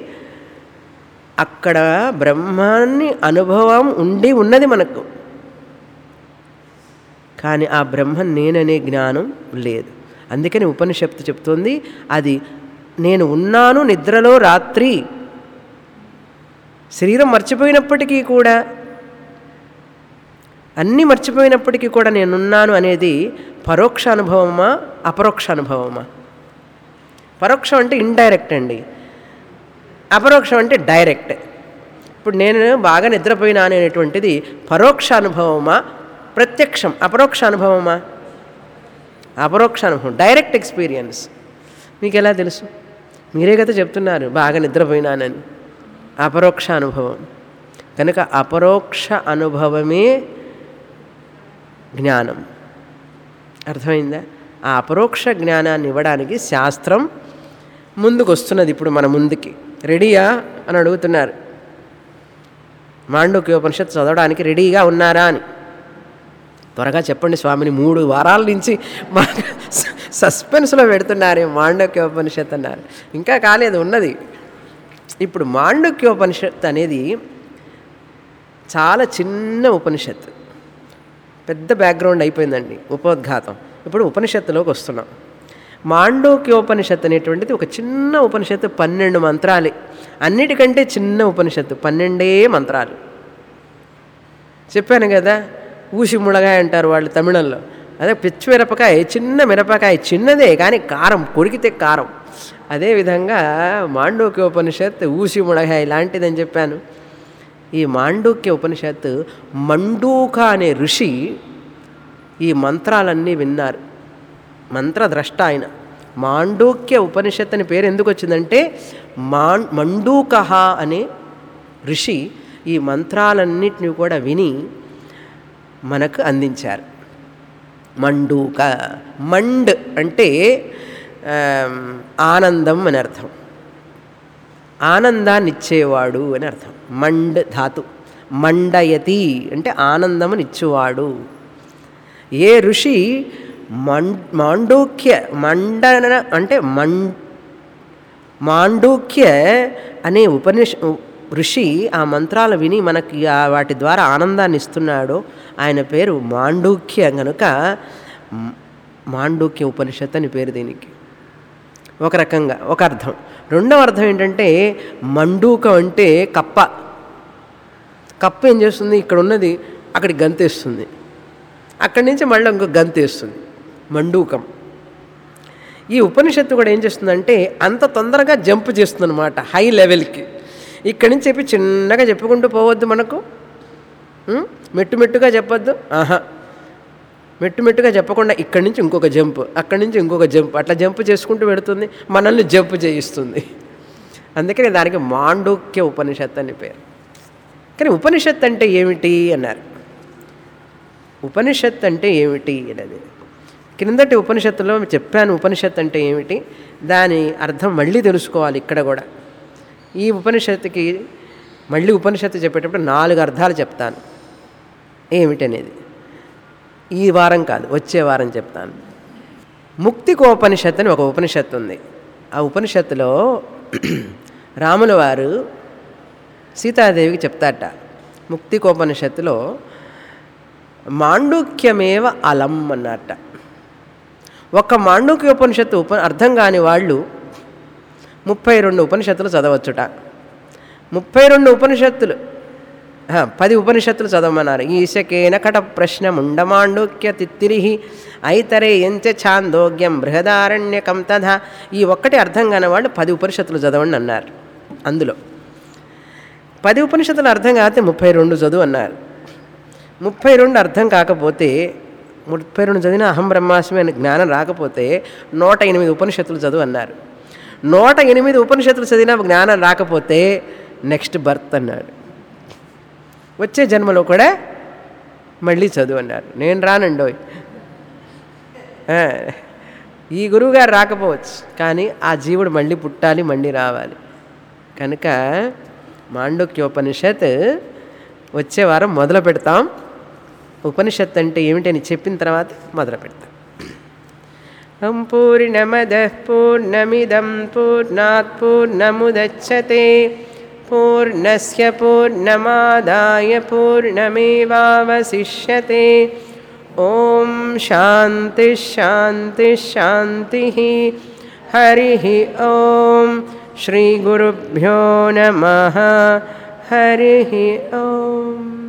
అక్కడ బ్రహ్మాన్ని అనుభవం ఉండి ఉన్నది మనకు కానీ ఆ బ్రహ్మ నేననే జ్ఞానం లేదు అందుకని ఉపనిషత్తు చెప్తుంది అది నేను ఉన్నాను నిద్రలో రాత్రి శరీరం మర్చిపోయినప్పటికీ కూడా అన్నీ మర్చిపోయినప్పటికీ కూడా నేనున్నాను అనేది పరోక్ష అనుభవమా అపరోక్ష అనుభవమా పరోక్షం అంటే ఇండైరెక్ట్ అండి అపరోక్షం అంటే డైరెక్ట్ ఇప్పుడు నేను బాగా నిద్రపోయినాను అనేటువంటిది పరోక్ష అనుభవమా ప్రత్యక్షం అపరోక్ష అనుభవమా అపరోక్ష అనుభవం డైరెక్ట్ ఎక్స్పీరియన్స్ మీకు ఎలా తెలుసు మీరే కదా చెప్తున్నారు బాగా నిద్రపోయినానని అపరోక్ష అనుభవం కనుక అపరోక్ష అనుభవమే జ్ఞానం అర్థమైందా ఆ అపరోక్ష జ్ఞానాన్ని ఇవ్వడానికి శాస్త్రం ముందుకు వస్తున్నది ఇప్పుడు మన ముందుకి రెడీయా అని అడుగుతున్నారు మాండూక్యోపనిషత్తు చదవడానికి రెడీగా ఉన్నారా అని త్వరగా చెప్పండి స్వామిని మూడు వారాల నుంచి మాకు సస్పెన్స్లో పెడుతున్నారు మాండక్యోపనిషత్ అన్నారు ఇంకా కాలేదు ఉన్నది ఇప్పుడు మాండక్యోపనిషత్ అనేది చాలా చిన్న ఉపనిషత్తు పెద్ద బ్యాక్గ్రౌండ్ అయిపోయిందండి ఉపోద్ఘాతం ఇప్పుడు ఉపనిషత్తులోకి వస్తున్నాం మాండోక్యోపనిషత్తు అనేటువంటిది ఒక చిన్న ఉపనిషత్తు పన్నెండు మంత్రాలే అన్నిటికంటే చిన్న ఉపనిషత్తు పన్నెండే మంత్రాలు చెప్పాను కదా ఊసి ముళగాయ అంటారు వాళ్ళు తమిళంలో అదే పిచ్చి మిరపకాయ చిన్న మిరపకాయ చిన్నదే కానీ కారం కొరికితే కారం అదేవిధంగా మాండూక్య ఉపనిషత్ ఊసి ముళగాయ లాంటిదని చెప్పాను ఈ మాండూక్య ఉపనిషత్తు మండూక అనే ఋషి ఈ మంత్రాలన్నీ విన్నారు మంత్రద్రష్ట ఆయన మాండూక్య ఉపనిషత్ అని పేరు ఎందుకు వచ్చిందంటే మాన్ మండూకహ అనే ఋషి ఈ మంత్రాలన్నిటిని కూడా విని మనకు అందించారు మండూక మండ్ అంటే ఆమ్, ఆనందం అని అర్థం ఆనందాన్ని ఇచ్చేవాడు అని అర్థం మండ్ ధాతు మండయతి అంటే ఆనందమునిచ్చేవాడు ఏ ఋషి మం మాండూక్య మండన అంటే మం మాండూక్య అనే ఉపనిష ఋషి ఆ మంత్రాలు విని మనకి ఆ వాటి ద్వారా ఆనందాన్ని ఇస్తున్నాడో ఆయన పేరు మాండూక్య గనుక మ్- మాండూక్య ఉపనిషత్ అని పేరు దీనికి ఒక రకంగా ఒక అర్థం రెండవ అర్థం ఏంటంటే మండూకం అంటే కప్ప కప్ప ఏం చేస్తుంది ఇక్కడ ఉన్నది అక్కడికి గంతేస్తుంది అక్కడి నుంచి మళ్ళీ ఇంకో గంతేస్తుంది మండూకం ఈ ఉపనిషత్తు కూడా ఏం చేస్తుందంటే అంత తొందరగా జంప్ చేస్తుంది అనమాట హై లెవెల్కి ఇక్కడి నుంచి చెప్పి చిన్నగా చెప్పుకుంటూ పోవద్దు మనకు ఉం? మెట్టు మెట్టుగా చెప్పొద్దు ఆహా మెట్టు మెట్టుగా చెప్పకుండా ఇక్కడి నుంచి ఇంకొక జంప్ అక్కడి నుంచి ఇంకొక జంప్ అట్లా జంప్ చేసుకుంటూ పెడుతుంది మనల్ని జంప్ చేయిస్తుంది అందుకని దానికి మాండూక్య ఉపనిషత్ అని పేరు కానీ ఉపనిషత్ అంటే ఏమిటి అన్నారు ఉపనిషత్ అంటే ఏమిటి అనేది క్రిందటి ఉపనిషత్తులో చెప్పాను ఉపనిషత్ అంటే ఏమిటి దాని అర్థం మళ్ళీ తెలుసుకోవాలి ఇక్కడ కూడా ఈ ఉపనిషత్తుకి మళ్ళీ ఉపనిషత్తు చెప్పేటప్పుడు నాలుగు అర్థాలు చెప్తాను ఏమిటనేది ఈ వారం కాదు వచ్చే వారం చెప్తాను ముక్తికోపనిషత్తు అని ఒక ఉపనిషత్తు ఉంది ఆ ఉపనిషత్తులో రాముల వారు సీతాదేవికి చెప్తాట ముక్తికోపనిషత్తులో మాండూక్యమేవ అలం అన్నట్ట ఒక్క మాండూక్య ఉపనిషత్తు ఉప అర్థం కాని వాళ్ళు ముప్పై రెండు ఉపనిషత్తులు చదవచ్చుట ముప్పై రెండు ఉపనిషత్తులు ఆ, పది ఉపనిషత్తులు చదవమన్నారు ఈశకేన కట ప్రశ్న ముండమాండూక్య తిత్తిరిహి ఐతరే ఎంచ ఛాందోగ్యం బృహదారణ్యకం తథా ఈ ఒక్కటి అర్థం కాని వాళ్ళు పది ఉపనిషత్తులు చదవండి అన్నారు అందులో పది ఉపనిషత్తులు అర్థం కాకపోతే ముప్పై రెండు చదువు అన్నారు ముప్పై రెండు అర్థం కాకపోతే ముప్పై రెండు చదివిన అహం బ్రహ్మాస్మి అనే జ్ఞానం రాకపోతే నూట ఎనిమిది ఉపనిషత్తులు చదువు అన్నారు నూట ఎనిమిది ఉపనిషత్తులు చదివిన జ్ఞానం రాకపోతే నెక్స్ట్ బర్త్ అన్నాడు వచ్చే జన్మలో కూడా మళ్ళీ చదువు అన్నారు నేను రానండోయ్ ఆ, ఈ గురువుగారు రాకపోవచ్చు కానీ ఆ జీవుడు మళ్ళీ పుట్టాలి మళ్ళీ రావాలి కనుక మాండూక్యోపనిషత్ వచ్చే వారం మొదలు పెడతాం ఉపనిషత్ అంటే ఏమిటని చెప్పిన తర్వాత మొదలు పెడతాం ఓం పూర్ణమద పూర్ణమిదం పూర్ణాత్ పూర్ణముదచ్చతే పూర్ణస్య పూర్ణమాదాయ పూర్ణమేవావశిష్యతే ఓం శాంతి శాంతి శాంతి హరి ఓం శ్రీ గురుభ్యో నమ హరి ఓం